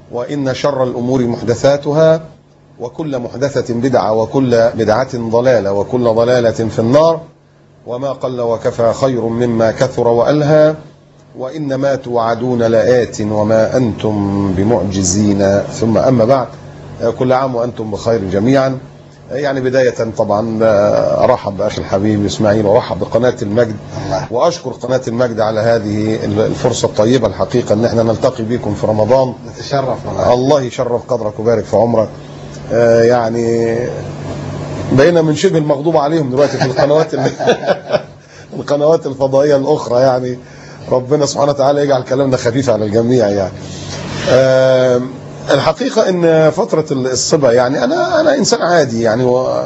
وإن شر الأمور محدثاتها وكل محدثة بدعة وكل بدعة ضلالة وكل ضلالة في النار وما قل وكفى خير مما كثر وألهى وإنما توعدون لآت وما أنتم بمعجزين ثم أما بعد كل عام وأنتم بخير جميعا يعني بداية طبعا أرحب بأخي الحبيب إسماعيل وأرحب بقناة المجد وأشكر قناة المجد على هذه الفرصة الطيبة الحقيقة أن احنا نلتقي بكم في رمضان نتشرف والله الله يشرف قدرك ويبارك في عمرك آه، يعني بقينا من شبه المغضوب عليهم دلوقتي في القنوات ال- القنوات الفضائية الأخرى يعني ربنا سبحانه وتعالى يجعل كلامنا خفيف على الجميع يعني آه، الحقيقة ان فترة الصبا يعني انا انا انسان عادي يعني و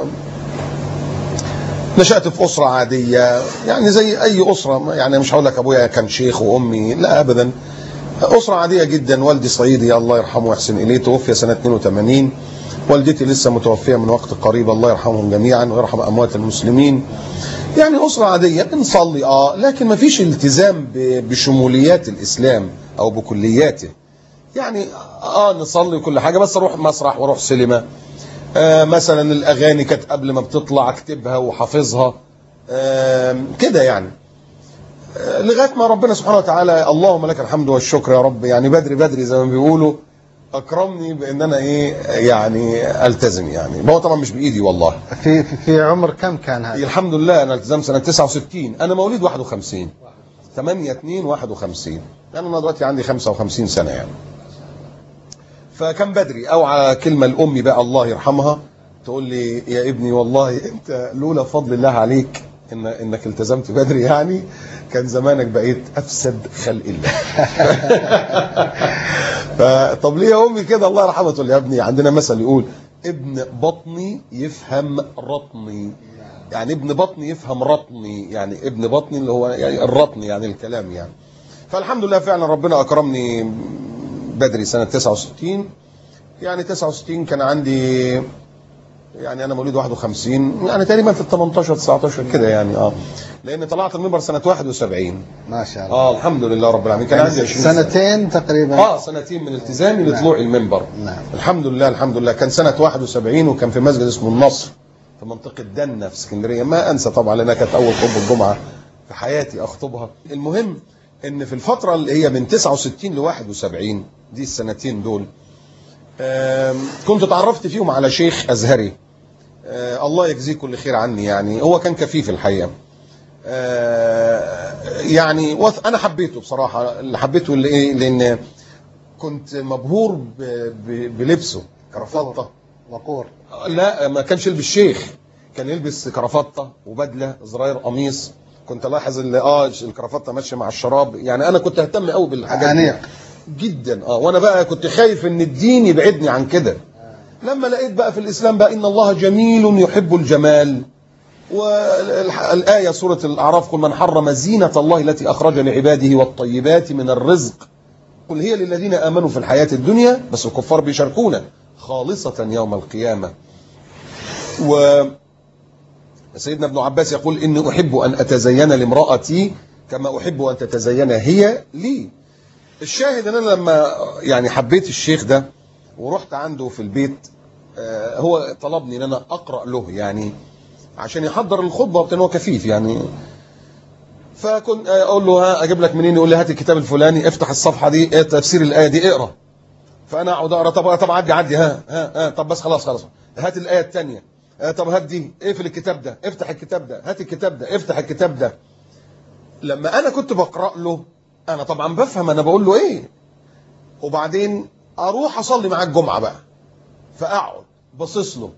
نشأت في أسرة عادية يعني زي أي أسرة يعني مش هقول لك أبويا كان شيخ وأمي لا أبدا أسرة عادية جدا والدي صعيدي الله يرحمه ويحسن إليه توفي سنة 82 والدتي لسه متوفية من وقت قريب الله يرحمهم جميعا ويرحم أموات المسلمين يعني أسرة عادية بنصلي آه لكن ما فيش التزام ب- بشموليات الإسلام أو بكلياته يعني آه نصلي وكل حاجة بس أروح مسرح وأروح سينما آه مثلا الأغاني كانت قبل ما بتطلع أكتبها وحافظها آه كده يعني آه، لغايه ما ربنا سبحانه وتعالى اللهم لك الحمد والشكر يا رب يعني بدري بدري زي ما بيقولوا اكرمني بان انا ايه يعني التزم يعني هو طبعا مش بايدي والله في في, في عمر كم كان هذا؟ الحمد لله انا التزمت سنه 69 انا مواليد 51 8 2 51 يعني انا دلوقتي عندي 55 سنه يعني فكان بدري اوعى كلمه لامي بقى الله يرحمها تقول لي يا ابني والله انت لولا فضل الله عليك إن انك التزمت بدري يعني كان زمانك بقيت افسد خلق الله فطب ليه يا امي كده الله يرحمها تقول لي يا ابني عندنا مثل يقول ابن بطني يفهم رطني يعني ابن بطني يفهم رطني يعني ابن بطني اللي هو يعني الرطن يعني الكلام يعني فالحمد لله فعلا ربنا اكرمني بدري سنه 69 يعني 69 كان عندي يعني انا مواليد 51 يعني تقريبا في ال 18 19 كده يعني اه لان طلعت المنبر سنه 71 ما شاء الله اه الحمد لله رب العالمين كان عندي 20 سنة. سنتين تقريبا اه سنتين من التزامي لطلوع المنبر نعم. الحمد لله الحمد لله كان سنه 71 وكان في مسجد اسمه النصر في منطقه دنة في اسكندريه ما انسى طبعا لانها كانت اول خطبه الجمعه في حياتي اخطبها المهم ان في الفتره اللي هي من 69 ل 71 دي السنتين دول آم، كنت تعرفت فيهم على شيخ ازهري آه، الله يجزيه كل خير عني يعني هو كان كفيف الحقيقه آه، يعني وث- انا حبيته بصراحه اللي حبيته اللي ايه لان كنت مبهور ب- ب- بلبسه كرافطه وقور لا ما كانش يلبس شيخ كان يلبس كرافطه وبدله زراير قميص كنت الاحظ ان اه الكرافطه ماشيه مع الشراب يعني انا كنت اهتم قوي بالحاجات دي أنيق. جدا اه وانا بقى كنت خايف ان الدين يبعدني عن كده لما لقيت بقى في الاسلام بقى ان الله جميل يحب الجمال والآية سورة الأعراف قل من حرم زينة الله التي أخرج لعباده والطيبات من الرزق قل هي للذين آمنوا في الحياة الدنيا بس الكفار بيشاركونا خالصة يوم القيامة و سيدنا ابن عباس يقول إني أحب أن أتزين لامرأتي كما أحب أن تتزين هي لي الشاهد أن أنا لما يعني حبيت الشيخ ده ورحت عنده في البيت آه، هو طلبني ان انا اقرا له يعني عشان يحضر الخطبه بتاعه هو كفيف يعني فكنت اقول له ها اجيب لك منين يقول لي هات الكتاب الفلاني افتح الصفحه دي ايه تفسير الايه دي اقرا فانا اقعد اقرا طب طب عدي عدي ها ها, ها طب بس خلاص خلاص هات الايه الثانيه طب هات دي اقفل الكتاب ده افتح الكتاب ده هات الكتاب ده افتح الكتاب ده لما انا كنت بقرا له انا طبعا بفهم انا بقول له ايه وبعدين اروح اصلي معاه الجمعه بقى فاقعد باصص له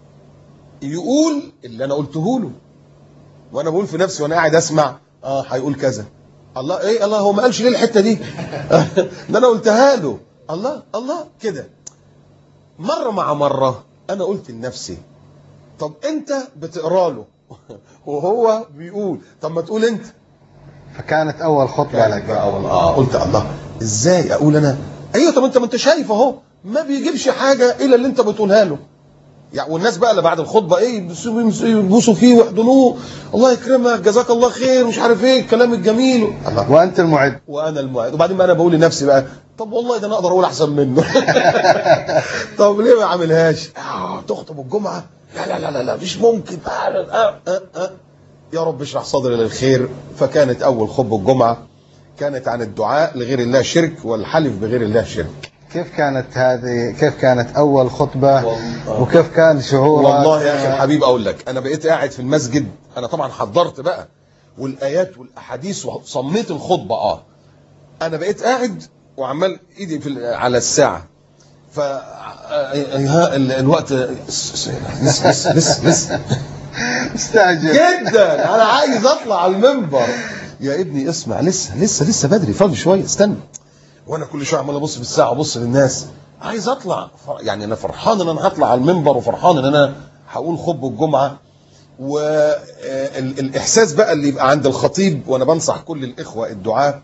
يقول اللي انا قلته له وانا بقول في نفسي وانا قاعد اسمع اه هيقول كذا الله ايه الله هو ما قالش ليه الحته دي ده انا قلتها له الله الله كده مره مع مره انا قلت لنفسي طب انت بتقرا له وهو بيقول طب ما تقول انت فكانت اول خطبه كانت لك بقى أول اه قلت الله ازاي اقول انا ايوه طب انت ما انت شايف اهو ما بيجيبش حاجه الا اللي انت بتقولها له يعني والناس بقى اللي بعد الخطبه ايه يبصوا- يبصوا- يبوسوا فيه ويحضنوه الله يكرمك جزاك الله خير مش عارف ايه الكلام الجميل الله وانت المعد وانا المعد وبعدين بقى انا بقول لنفسي بقى طب والله ده انا اقدر اقول احسن منه طب ليه ما عاملهاش آه تخطب الجمعه لا لا لا لا, لا مش ممكن آه آه آه آه. يا رب اشرح صدري للخير فكانت اول خطبه الجمعه كانت عن الدعاء لغير الله شرك والحلف بغير الله شرك كيف كانت هذه كيف كانت اول خطبه والله. وكيف كان شعورك والله يا اخي الحبيب اقول لك انا بقيت قاعد في المسجد انا طبعا حضرت بقى والايات والاحاديث وصميت الخطبه اه انا بقيت قاعد وعمال ايدي في ال- على الساعه ف ها ال- الوقت لسه لسه لسه لسه مستعجل جدا انا عايز اطلع على المنبر يا ابني اسمع لسه لسه لسه بدري فاضي شويه استنى وانا كل شويه عمال ابص في الساعه وابص للناس عايز اطلع ف- يعني انا فرحان ان انا هطلع على المنبر وفرحان ان انا هقول خطبه الجمعه والاحساس بقى اللي يبقى عند الخطيب وانا بنصح كل الاخوه الدعاه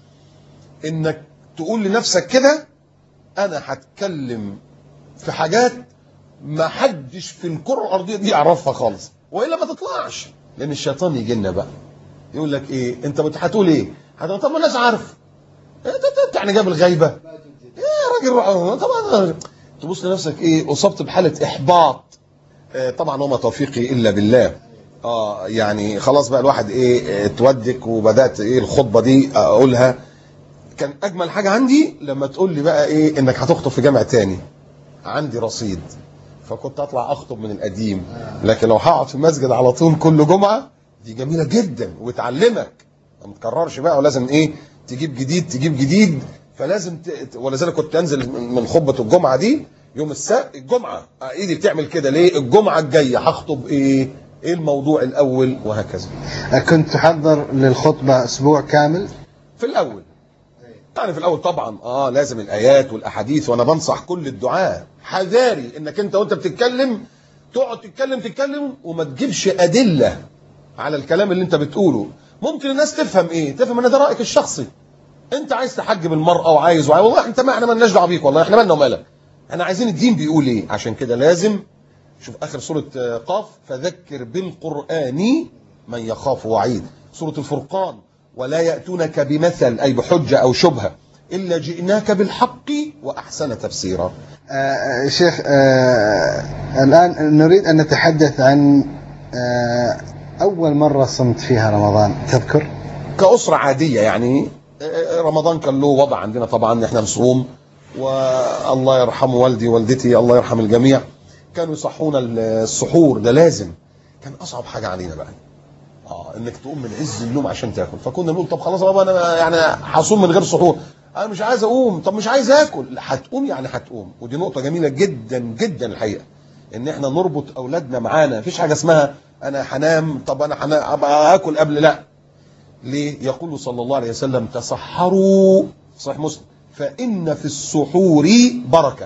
انك تقول لنفسك كده انا هتكلم في حاجات ما حدش في الكره الارضيه دي يعرفها خالص والا ما تطلعش لان الشيطان يجي لنا بقى يقول لك ايه انت بت- هتقول ايه هتقول طب ما الناس عارفه إيه انت انت يعني جاب الغيبه ايه يا راجل روح طبعا تبص لنفسك ايه اصبت بحاله احباط آه، طبعا وما توفيقي الا بالله اه يعني خلاص بقى الواحد ايه آه، اتودك وبدات ايه الخطبه دي اقولها كان اجمل حاجه عندي لما تقول لي بقى ايه انك هتخطب في جامع تاني عندي رصيد فكنت اطلع اخطب من القديم لكن لو هقعد في المسجد على طول كل جمعه دي جميله جدا وبتعلمك ما تكررش بقى ولازم ايه تجيب جديد تجيب جديد فلازم ت... ت- ولذلك كنت انزل من من خطبه الجمعه دي يوم السبت الجمعه آه، ايدي بتعمل كده ليه الجمعه الجايه هخطب ايه ايه الموضوع الاول وهكذا كنت تحضر للخطبه اسبوع كامل في الاول يعني في الاول طبعا اه لازم الايات والاحاديث وانا بنصح كل الدعاء حذاري انك انت وانت بتتكلم تقعد تتكلم تتكلم وما تجيبش ادله على الكلام اللي انت بتقوله ممكن الناس تفهم ايه تفهم ان ده رايك الشخصي انت عايز تحجب المراه وعايز وعايز والله انت ما احنا مالناش دعوه بيك والله احنا مالنا ومالك احنا عايزين الدين بيقول ايه عشان كده لازم شوف اخر سوره آه، قاف فذكر بالقران من يخاف وعيد سوره الفرقان ولا ياتونك بمثل اي بحجه او شبهه الا جئناك بالحق واحسن تفسيرا آه شيخ آه الآن نريد أن نتحدث عن آه أول مرة صمت فيها رمضان تذكر؟ كأسرة عادية يعني آه، رمضان كان له وضع عندنا طبعا ان احنا نصوم والله يرحم والدي والدتي الله يرحم الجميع كانوا يصحونا السحور ده لازم كان اصعب حاجة علينا بقى اه انك تقوم من عز النوم عشان تاكل فكنا نقول طب خلاص يا بابا انا يعني هصوم من غير سحور انا مش عايز اقوم طب مش عايز اكل لا، هتقوم يعني هتقوم ودي نقطة جميلة جدا جدا الحقيقة ان احنا نربط اولادنا معانا مفيش حاجة اسمها انا هنام طب انا هنام ابقى اكل قبل لا ليه يقول صلى الله عليه وسلم تصحروا صحيح مسلم فإن في السحور بركة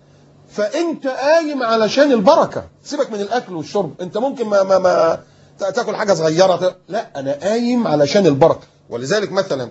فأنت قايم علشان البركة سيبك من الأكل والشرب أنت ممكن ما, ما, ما تا- تاكل حاجة صغيرة ت- لا أنا قايم علشان البركة ولذلك مثلا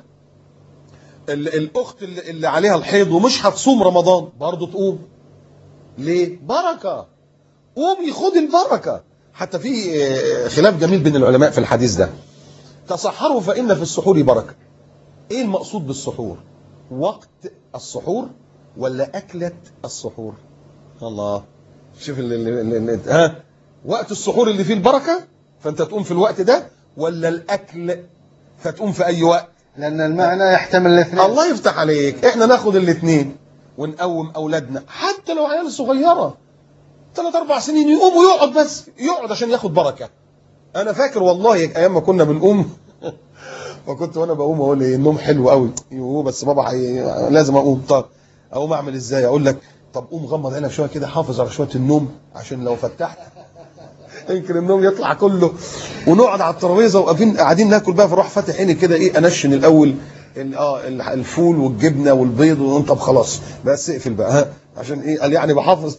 ال- الأخت اللي اللي عليها الحيض ومش هتصوم رمضان برضه تقوم ليه بركة قومي خد البركة حتى في آه، خلاف جميل بين العلماء في الحديث ده تصحروا فإن في السحور بركة ايه المقصود بالسحور وقت السحور ولا أكلة السحور الله شوف اللي اللي اللي ها وقت السحور اللي فيه البركة فأنت تقوم في الوقت ده ولا الأكل فتقوم في أي وقت لأن المعنى يحتمل الاثنين الله يفتح عليك احنا ناخد الاثنين ونقوم أولادنا حتى لو عيال صغيرة ثلاث أربع سنين يقوم ويقعد بس يقعد عشان ياخد بركة أنا فاكر والله أيام ما كنا بنقوم فكنت وانا بقوم اقول ايه النوم حلو قوي يوه بس بابا حي... لازم اقوم طب اقوم اعمل ازاي اقول لك طب قوم غمض عينك شويه كده حافظ على شويه النوم عشان لو فتحت يمكن النوم يطلع كله ونقعد على الترابيزه وقاعدين قاعدين ناكل بقى فاروح فاتح عيني كده ايه انشن الاول ال- اه ال- الفول والجبنه والبيض وانت طب خلاص بس اقفل بقى ها عشان ايه قال يعني بحافظ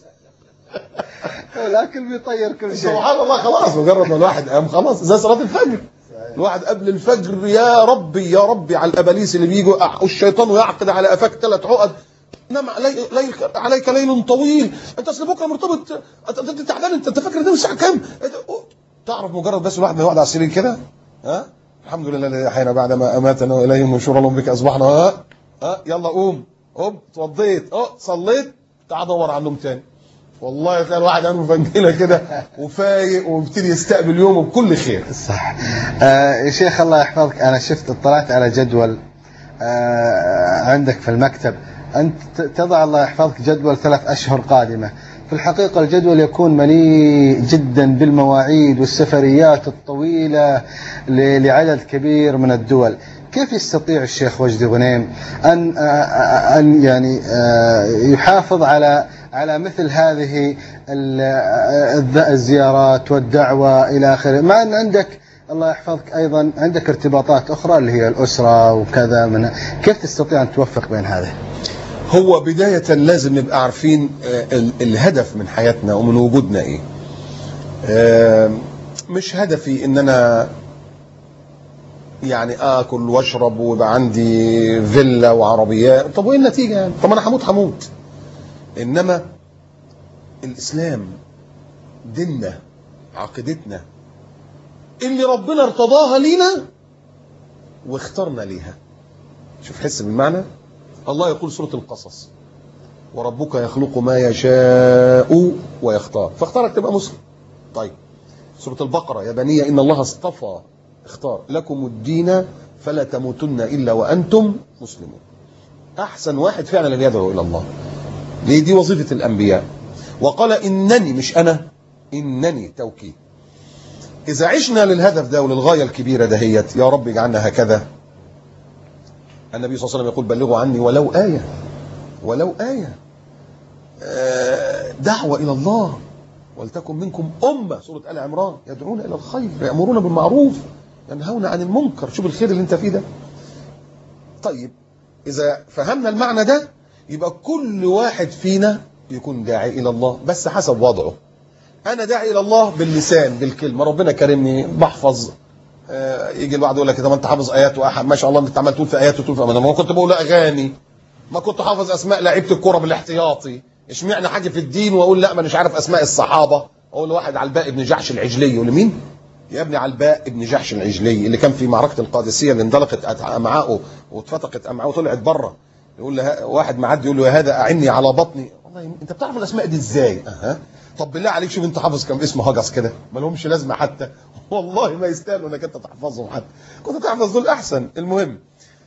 الأكل بيطير كل شيء سبحان الله خلاص مجرد ما الواحد قام خلاص زي صلاه الفجر الواحد قبل الفجر يا ربي يا ربي على الاباليس اللي بيجوا أع- والشيطان يعقد على قفاك ثلاث عقد نام علي... ليل... عليك ليل طويل انت اصل بكره مرتبط انت انت أنت تعبان انت أنت فاكر ده الساعه كام أنت- تعرف مجرد بس الواحد ما يقعد على السرير كده ها الحمد لله الذي احيانا بعد ما اماتنا واليه النشور اللهم بك اصبحنا ها ها يلا قوم هوب اتوضيت اه صليت تعال دور على النوم تاني والله تلاقي الواحد عنده فنجله كده وفايق وبيبتدي يستقبل يومه بكل خير صح آه يا شيخ الله يحفظك انا شفت اطلعت على جدول آه عندك في المكتب انت ت- تضع الله يحفظك جدول ثلاث اشهر قادمه في الحقيقه الجدول يكون مليء جدا بالمواعيد والسفريات الطويله ل- لعدد كبير من الدول كيف يستطيع الشيخ وجدي غنيم ان آه، آه، ان يعني آه، يحافظ على على مثل هذه ال- الذ- الزيارات والدعوة إلى آخره مع أن عندك الله يحفظك أيضا عندك ارتباطات أخرى اللي هي الأسرة وكذا من كيف تستطيع أن توفق بين هذه هو بداية لازم نبقى عارفين آه، ال- الهدف من حياتنا ومن وجودنا ايه آه، مش هدفي ان انا يعني اكل واشرب ويبقى عندي فيلا وعربيات طب وايه النتيجة يعني طب انا هموت هموت انما الاسلام ديننا عقيدتنا اللي ربنا ارتضاها لينا واخترنا ليها شوف حس بالمعنى الله يقول سورة القصص وربك يخلق ما يشاء ويختار فاختارك تبقى مسلم طيب سورة البقرة يا بني إن الله اصطفى اختار لكم الدين فلا تموتن إلا وأنتم مسلمون أحسن واحد فعلا يدعو إلى الله ليه دي وظيفة الأنبياء وقال إنني مش أنا إنني توكيد إذا عشنا للهدف ده وللغاية الكبيرة دهيت يا رب اجعلنا هكذا النبي صلى الله عليه وسلم يقول بلغوا عني ولو آية ولو آية آه، دعوة إلى الله ولتكن منكم أمة سورة آل عمران يدعون إلى الخير يأمرون بالمعروف ينهون عن المنكر شوف الخير اللي انت فيه ده طيب إذا فهمنا المعنى ده يبقى كل واحد فينا يكون داعي إلى الله بس حسب وضعه أنا داعي إلى الله باللسان بالكلمة ربنا كرمني بحفظ آه، يجي الواحد يقول لك طب انت حافظ ايات واحد ما شاء الله انت عمال تقول في ايات وتقول في انا ما كنت بقول اغاني ما كنت حافظ اسماء لعيبه الكوره بالاحتياطي اشمعنى حاجه في الدين واقول لا ما مش عارف اسماء الصحابه اقول لواحد علباء ابن جحش العجلي يقول مين يا ابني علباء ابن جحش العجلي اللي كان في معركه القادسيه اللي اندلقت أت- امعاؤه واتفتقت امعاؤه وطلعت بره يقول له واحد معدي يقول له يا هذا اعني على بطني والله انت بتعرف الاسماء دي ازاي اها طب بالله عليك شوف انت حافظ كم اسم هجس كده ما لهمش لازمه حتى والله ما يستاهلوا انك انت تحفظهم حتى كنت تحفظ دول احسن المهم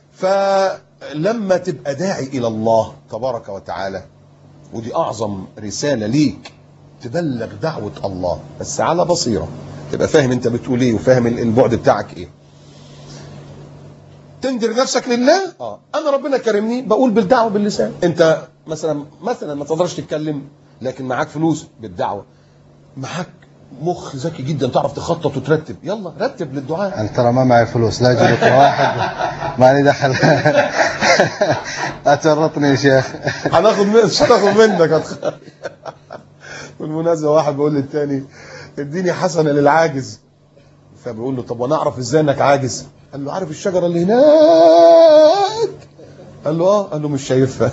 فلما تبقى داعي الى الله تبارك وتعالى ودي اعظم رساله ليك تبلغ دعوه الله بس على بصيره تبقى فاهم انت بتقول ايه وفاهم البعد بتاعك ايه تندر نفسك لله اه انا ربنا كرمني بقول بالدعوه باللسان انت مثلا مثلا ما تقدرش تتكلم لكن معاك فلوس بالدعوه معاك مخ ذكي جدا تعرف تخطط وترتب يلا رتب للدعاء أنا ترى ما معي فلوس لا أجيب لك واحد مالي دخل أتورطني يا شيخ هناخد من- مش هناخد منك هتخ- بالمناسبه واحد بيقول للتاني اديني حسنه للعاجز فبيقول له طب وانا اعرف ازاي انك عاجز قال له عارف الشجره اللي هناك قال له اه قال له مش شايفها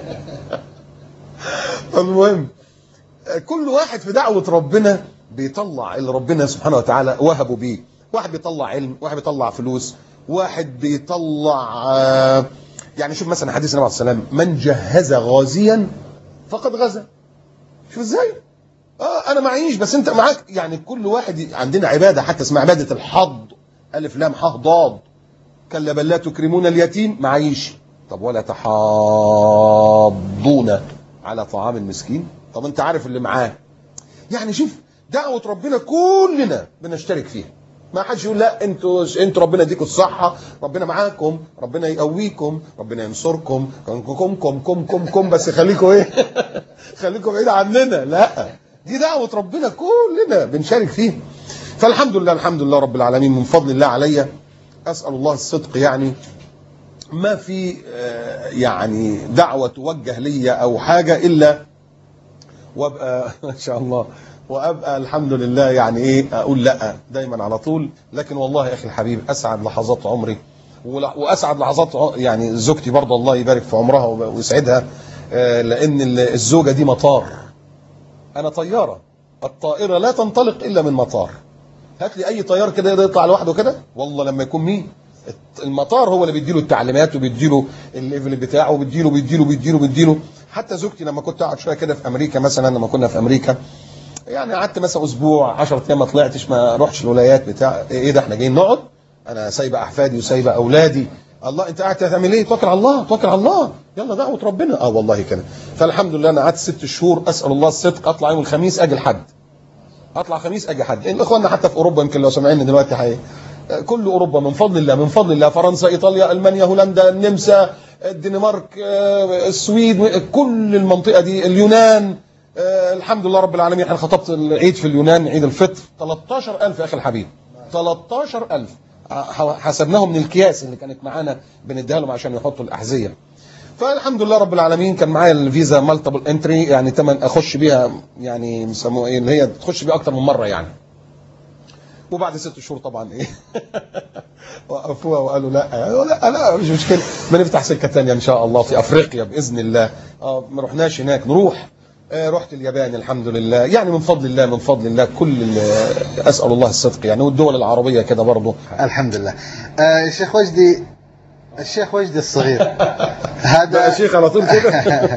المهم كل واحد في دعوه ربنا بيطلع اللي ربنا سبحانه وتعالى وهبه بيه واحد بيطلع علم واحد بيطلع فلوس واحد بيطلع آه، يعني شوف مثلا حديث النبي عليه الصلاه والسلام من جهز غازيا فقد غزا شوف ازاي اه انا معيش بس انت معاك يعني كل واحد عندنا عباده حتى اسمها عباده الحض الف لام ح ضاد كلا بل لا تكرمون اليتيم معيش طب ولا تحاضون على طعام المسكين طب انت عارف اللي معاه يعني شوف دعوه ربنا كلنا بنشترك فيها ما حدش يقول لا انتوا انتوا ربنا يديكم الصحه ربنا معاكم ربنا يقويكم ربنا ينصركم كم كم كم كم كم, كم بس خليكم ايه خليكم بعيد عننا لا دي دعوه ربنا كلنا بنشارك فيها فالحمد لله الحمد لله رب العالمين من فضل الله عليا اسال الله الصدق يعني ما في آه، يعني دعوه توجه لي او حاجه الا وابقى ما شاء الله وابقى الحمد لله يعني ايه اقول لا دايما على طول لكن والله يا اخي الحبيب اسعد لحظات عمري ولا- واسعد لحظات ع- يعني زوجتي برضه الله يبارك في عمرها ويسعدها آه، لان ال- الزوجه دي مطار انا طياره الطائره لا تنطلق الا من مطار هات لي اي طيار كده يقدر يطلع لوحده كده والله لما يكون مين المطار هو اللي بيديله التعليمات وبيديله الليفل بتاعه وبيديله بيديله بيديله بيديله حتى زوجتي لما كنت اقعد شويه كده في امريكا مثلا لما كنا في امريكا يعني قعدت مثلا اسبوع 10 ايام ما طلعتش ما روحش الولايات بتاع ايه ده احنا جايين نقعد انا سايبه احفادي وسايبه اولادي الله انت قاعد تعمل ايه توكل على الله توكل على الله يلا دعوه ربنا اه والله كده فالحمد لله انا قعدت ست شهور اسال الله الصدق اطلع يوم الخميس اجي الحد اطلع خميس اجي حد اخواننا حتى في اوروبا يمكن لو سامعيني دلوقتي حي كل اوروبا من فضل الله من فضل الله فرنسا ايطاليا المانيا هولندا النمسا الدنمارك آه، السويد كل المنطقه دي اليونان آه، الحمد لله رب العالمين احنا خطبت العيد في اليونان عيد الفطر 13000 يا اخي الحبيب 13000 ح- حسبناهم من الكياس اللي كانت معانا بنديها لهم عشان يحطوا الاحذيه فالحمد لله رب العالمين كان معايا الفيزا مالتيبل انتري يعني تمن اخش بيها يعني بيسموها ايه اللي هي تخش بيها اكتر من مره يعني وبعد ست شهور طبعا ايه وقفوها وقالوا لا قالوا لا لا مش مشكله بنفتح سكه ثانيه ان شاء الله في افريقيا باذن الله اه ما رحناش هناك نروح آه رحت اليابان الحمد لله يعني من فضل الله من فضل الله كل ال- اسال الله الصدق يعني والدول العربيه كده برضه الحمد لله آه الشيخ وجدي الشيخ وجدي الصغير هذا بقى شيخ على طول كده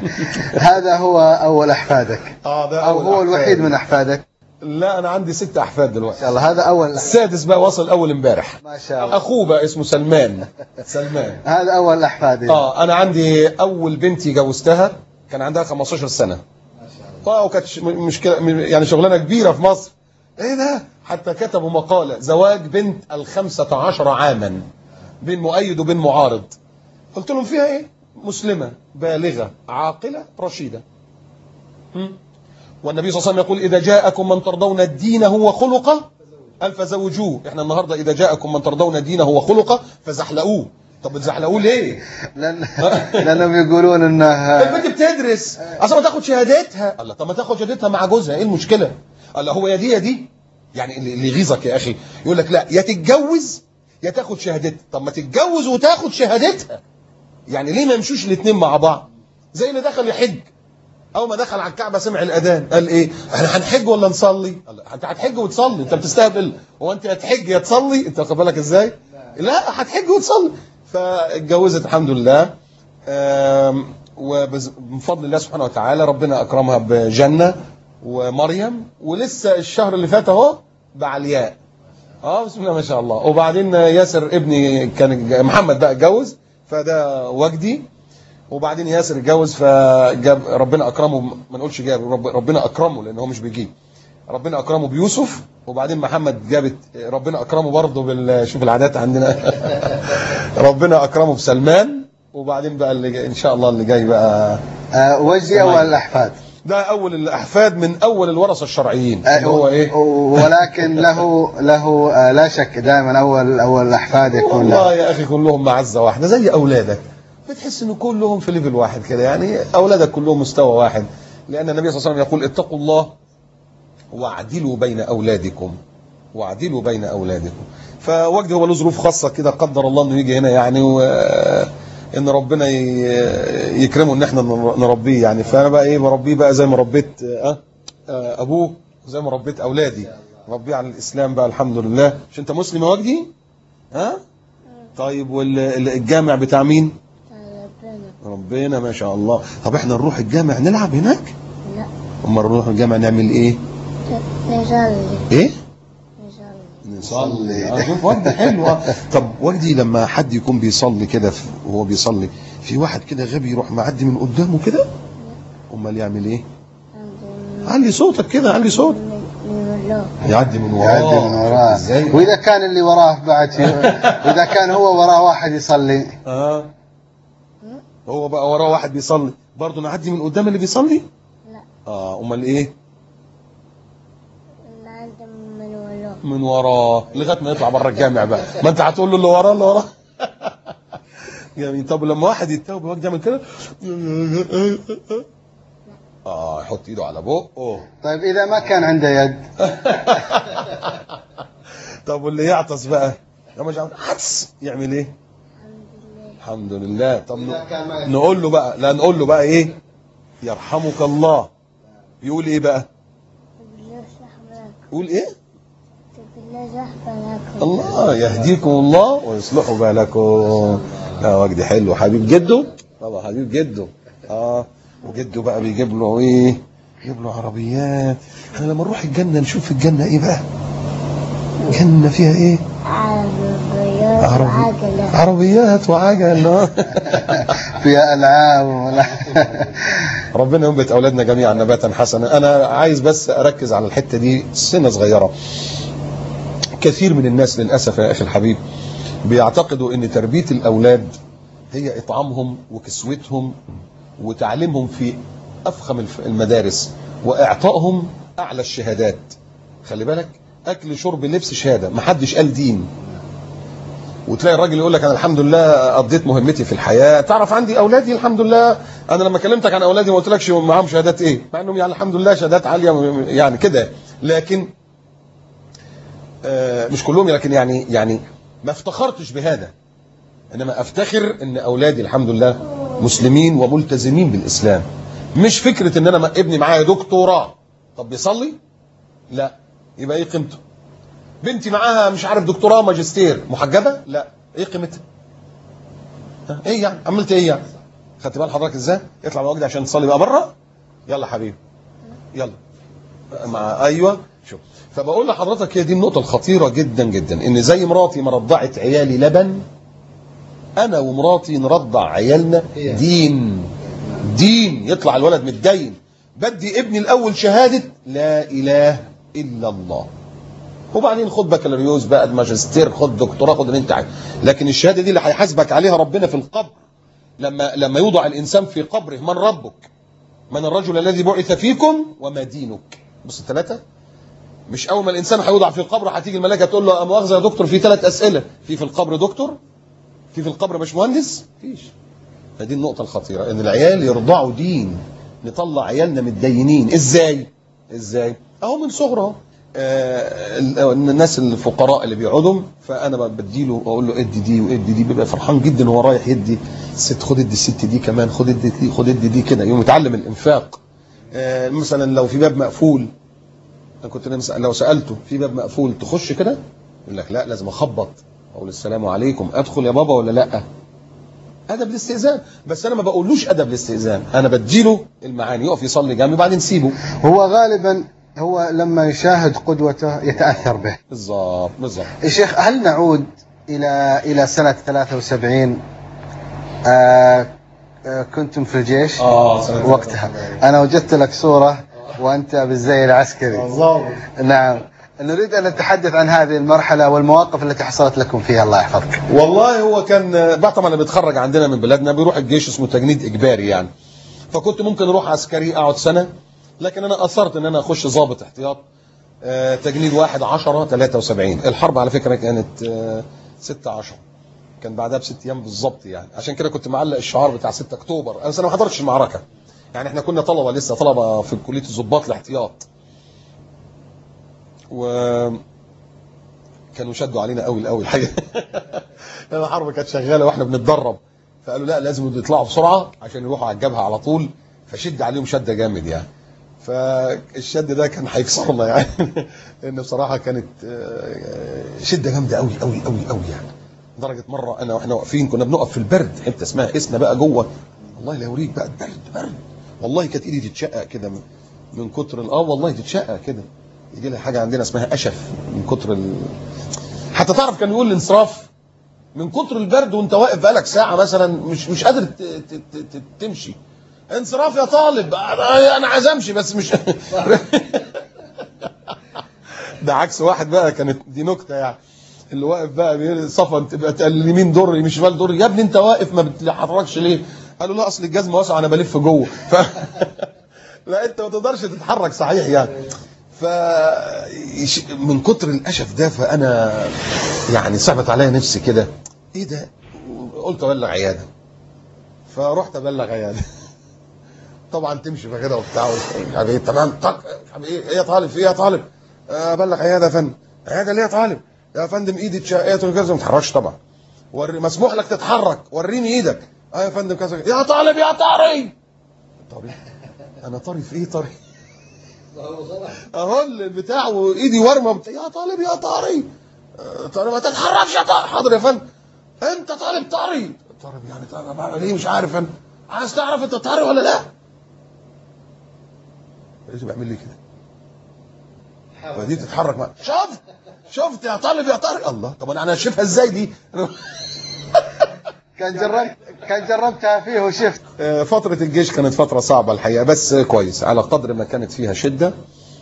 هذا هو اول احفادك اه ده او أول هو الوحيد أحفاد. من احفادك لا انا عندي ست احفاد ان دلوقتي شاء الله هذا اول السادس بقى وصل اول امبارح ما شاء الله اخوه بقى اسمه سلمان سلمان هذا اول احفادي اه انا عندي اول بنتي جوزتها كان عندها 15 سنه اه وكانت ش- م- مشكله م- يعني شغلانه كبيره في مصر ايه ده حتى كتبوا مقاله زواج بنت الخمسة عشر عاما بين مؤيد وبين معارض قلت لهم فيها ايه مسلمه بالغه عاقله رشيده هم؟ والنبي صلى الله عليه وسلم يقول اذا جاءكم من ترضون دينه وخلقه قال فزوجوه احنا النهارده اذا جاءكم من ترضون دينه وخلقه فزحلقوه طب بتزحلقوه ليه لأن لانهم يقولون انه البنت بتدرس اصلا ما تاخد شهادتها الله طب ما تاخد شهادتها مع جوزها ايه المشكله الله هو يا دي يا دي يعني اللي اللي يغيظك يا اخي يقول لك لا يا تتجوز يا تاخد شهادتها طب ما تتجوز وتاخد شهادتها يعني ليه ما يمشوش الاثنين مع بعض زي اللي دخل يحج اول ما دخل على الكعبه سمع الاذان قال ايه احنا هنحج ولا نصلي الله انت هتحج وتصلي انت بتستهبل هو انت يا تحج يا تصلي انت واخد بالك ازاي لا هتحج وتصلي فاتجوزت الحمد لله آم، وبفضل الله سبحانه وتعالى ربنا اكرمها بجنه ومريم ولسه الشهر اللي فات اهو بعلياء اه بسم الله ما شاء الله وبعدين ياسر ابني كان محمد بقى اتجوز فده وجدي وبعدين ياسر اتجوز فجاب ربنا اكرمه ما نقولش جاب رب ربنا اكرمه لان هو مش بيجيب ربنا اكرمه بيوسف وبعدين محمد جابت ربنا اكرمه برضه بال شوف العادات عندنا ربنا اكرمه بسلمان وبعدين بقى اللي جاي ان شاء الله اللي جاي بقى آه وجدي اول الاحفاد ده اول الاحفاد من اول الورثه الشرعيين آه اللي هو ايه ولكن له له آه لا شك دائما اول اول الاحفاد يكون والله له يا اخي كلهم معزه واحده زي اولادك بتحس ان كلهم في ليفل واحد كده يعني اولادك كلهم مستوى واحد لان النبي صلى الله عليه وسلم يقول اتقوا الله واعدلوا بين اولادكم واعدلوا بين اولادكم فوجدي هو له ظروف خاصه كده قدر الله انه يجي هنا يعني و ان ربنا ي- يكرمه ان احنا نر- نربيه يعني فانا بقى ايه بربيه بقى زي ما ربيت أه آه، ابوه زي ما ربيت اولادي ربيه على الاسلام بقى الحمد لله مش انت مسلم يا وجدي ها طيب والجامع بتاع مين ربنا ربنا ما شاء الله طب احنا نروح الجامع نلعب هناك لا اما نروح الجامع نعمل ايه نصلي ايه نصلي نصلي اه شوف وجدي حلو آه. طب وجدي لما حد يكون بيصلي كده في- وهو بيصلي في واحد كده غبي يروح معدي من قدامه كده امال يعمل ايه الحمد لله علي صوتك كده علي صوت من من الله يعدي من وراه يعدي من وراه ازاي واذا كان اللي وراه بعد في- اذا كان هو وراه واحد يصلي اه هو بقى وراه واحد بيصلي برضه نعدي من قدام اللي بيصلي لا اه امال ايه اللي عند من الله من وراه لغايه ما يطلع بره الجامع بقى ما انت هتقول له اللي وراه اللي وراه جميل طب لما واحد يتوب ويقعد يعمل كده اه يحط ايده على بقه طيب اذا ما كان عنده يد طب واللي يعطس بقى لما يجي يعمل عطس يعمل ايه الحمد لله الحمد لله طب ن- إذا كان ما- نقول له بقى لا نقول له بقى ايه يرحمك الله يقول ايه بقى بالله صحبك يقول ايه لا زحف لكم الله يهديكم الله ويصلح بالكم لا وجدي حلو حبيب جده طبعا حبيب جده اه وجده بقى بيجيب له ايه يجيب له عربيات احنا لما نروح الجنه نشوف الجنه ايه بقى جنه فيها ايه عربيات عربي- وعجلة عربيات وعجل آه. فيها العاب ولا ربنا ينبت اولادنا جميعا نباتا حسنا انا عايز بس اركز على الحته دي سنه صغيره كثير من الناس للاسف يا اخي الحبيب بيعتقدوا ان تربيه الاولاد هي اطعامهم وكسوتهم وتعليمهم في افخم الف- المدارس واعطائهم اعلى الشهادات خلي بالك اكل شرب لبس شهاده محدش قال دين وتلاقي الراجل يقول لك انا الحمد لله قضيت مهمتي في الحياه تعرف عندي اولادي الحمد لله انا لما كلمتك عن اولادي ما قلتلكش معاهم شهادات ايه مع انهم يعني الحمد لله شهادات عاليه يعني كده لكن آه، مش كلهم لكن يعني يعني ما افتخرتش بهذا انما افتخر ان اولادي الحمد لله مسلمين وملتزمين بالاسلام مش فكره ان انا ما- ابني معايا دكتوراه طب بيصلي لا يبقى ايه قيمته بنتي معاها مش عارف دكتوراه ماجستير محجبه لا ايه قيمتها ها، ايه يعني عملت ايه يعني خدت بال حضرتك ازاي يطلع الوجد عشان تصلي بقى بره يلا حبيبي يلا مع ايوه شوف فبقول لحضرتك هي دي النقطه الخطيره جدا جدا ان زي مراتي ما رضعت عيالي لبن انا ومراتي نرضع عيالنا دين دين يطلع الولد متدين بدي ابني الاول شهاده لا اله الا الله وبعدين خد بكالوريوس بقى ماجستير خد دكتوراه خد اللي انت عايزه لكن الشهاده دي اللي هيحاسبك عليها ربنا في القبر لما لما يوضع الانسان في قبره من ربك من الرجل الذي بعث فيكم وما دينك بص الثلاثه مش اول ما الانسان هيوضع في القبر هتيجي الملائكه تقول له مؤاخذه يا دكتور في ثلاث اسئله في في القبر دكتور في في القبر مش مهندس فيش فدي النقطه الخطيره ان العيال يرضعوا دين نطلع عيالنا متدينين ازاي ازاي اهو من صغره آه ال- الناس الفقراء اللي بيقعدوا فانا ب- بديله واقول له ادي دي وادي دي بيبقى فرحان جدا وهو رايح يدي ست خد ادي الست دي كمان خد ادي دي خد ادي دي كده يوم يتعلم الانفاق آه مثلا لو في باب مقفول انا كنت لمس- لو سالته في باب مقفول تخش كده يقول لك لا لازم اخبط اقول السلام عليكم ادخل يا بابا ولا لا ادب الاستئذان بس انا ما بقولوش ادب الاستئذان انا بديله المعاني يقف يصلي جنبي وبعدين سيبه هو غالبا هو لما يشاهد قدوته يتاثر به بالظبط بالظبط يا شيخ هل نعود الى الى سنه 73 آه آه كنتم في الجيش اه وقتها انا وجدت لك صوره وانت بالزي العسكري نعم نريد ان نتحدث عن هذه المرحله والمواقف التي حصلت لكم فيها الله يحفظك والله هو كان بعد طبعا اللي بيتخرج عندنا من بلادنا بيروح الجيش اسمه تجنيد اجباري يعني فكنت ممكن اروح عسكري اقعد سنه لكن انا اثرت ان انا اخش ضابط احتياط آه، تجنيد 1 10 73 الحرب على فكره كانت آه، 6 10 كان بعدها بست ايام بالظبط يعني عشان كده كنت معلق الشعار بتاع 6 اكتوبر انا أصل أنا ما حضرتش المعركه يعني احنا كنا طلبه لسه طلبه في كليه الضباط الاحتياط و كانوا شدوا علينا قوي قوي الحقيقه لان الحرب كانت شغاله واحنا بنتدرب فقالوا لا لازم يطلعوا بسرعه عشان يروحوا على الجبهه على طول فشد عليهم شده جامد يعني فالشد ده كان هيكسرنا يعني لان بصراحه كانت آه، شده جامده قوي قوي قوي قوي يعني لدرجه مره انا واحنا واقفين كنا بنقف في البرد حته اسمها اسنا بقى جوه والله لا يوريك بقى البرد برد والله كانت ايدي تتشقق كده من- من كتر ال- اه والله تتشقق كده يجي لها حاجه عندنا اسمها اشف من كتر ال... حتى تعرف كان يقول الانصراف من كتر البرد وانت واقف بقالك ساعه مثلا مش مش قادر ت- ت- ت- ت- تمشي انصراف يا طالب انا أنا عايز امشي بس مش ده عكس واحد بقى كانت دي نكته يعني اللي واقف بقى بيقول صفا تبقى تقل اليمين دور يمين شمال دور يا ابني انت واقف ما بتتحركش ليه؟ قالوا لا اصل الجزمه واسعه انا بلف جوه ف... لا انت ما تقدرش تتحرك صحيح يعني ف يش- من كتر الاشف ده فانا يعني صعبت عليا نفسي كده ايه ده قلت ابلغ عياده فرحت ابلغ عياده طبعا تمشي كده وبتاع يعني ايه تمام طق يعني ايه ايه يا طالب في ايه يا طالب آه، ابلغ عياده يا فندم عياده ليه يا طالب يا فندم ايدي اتشققت وكذا ما تتحركش طبعا وري مسموح لك تتحرك وريني ايدك اه يا فندم كذا يا طالب يا طاري طاري انا طاري في ايه طاري اهو البتاع وايدي ورمه بتاع يا طالب يا طاري آه، طالب ما تتحركش يا طاري حاضر يا فندم انت طالب طاري طالب يعني طالب بعمل ايه مش عارف انا عايز تعرف انت طاري ولا لا لقيته بيعمل لي كده فدي تتحرك معاه شفت شفت يا طالب يا طاري الله طب انا انا اشوفها ازاي دي كان جربت كان جربتها فيه وشفت آه، فترة الجيش كانت فترة صعبة الحقيقة بس كويس على قدر ما كانت فيها شدة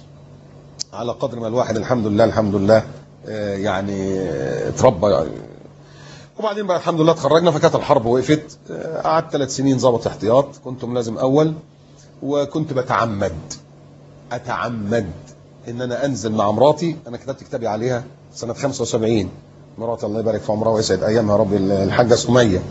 على قدر ما الواحد الحمد لله الحمد لله آه، يعني آه، اتربى يعني. وبعدين بقى الحمد لله اتخرجنا فكانت الحرب وقفت آه، قعدت ثلاث سنين ضابط احتياط كنت ملازم اول وكنت بتعمد اتعمد ان انا انزل مع مراتي انا كتبت كتابي عليها سنة 75 مراتي الله يبارك في عمرها ويسعد ايامها يا رب الحاجة سمية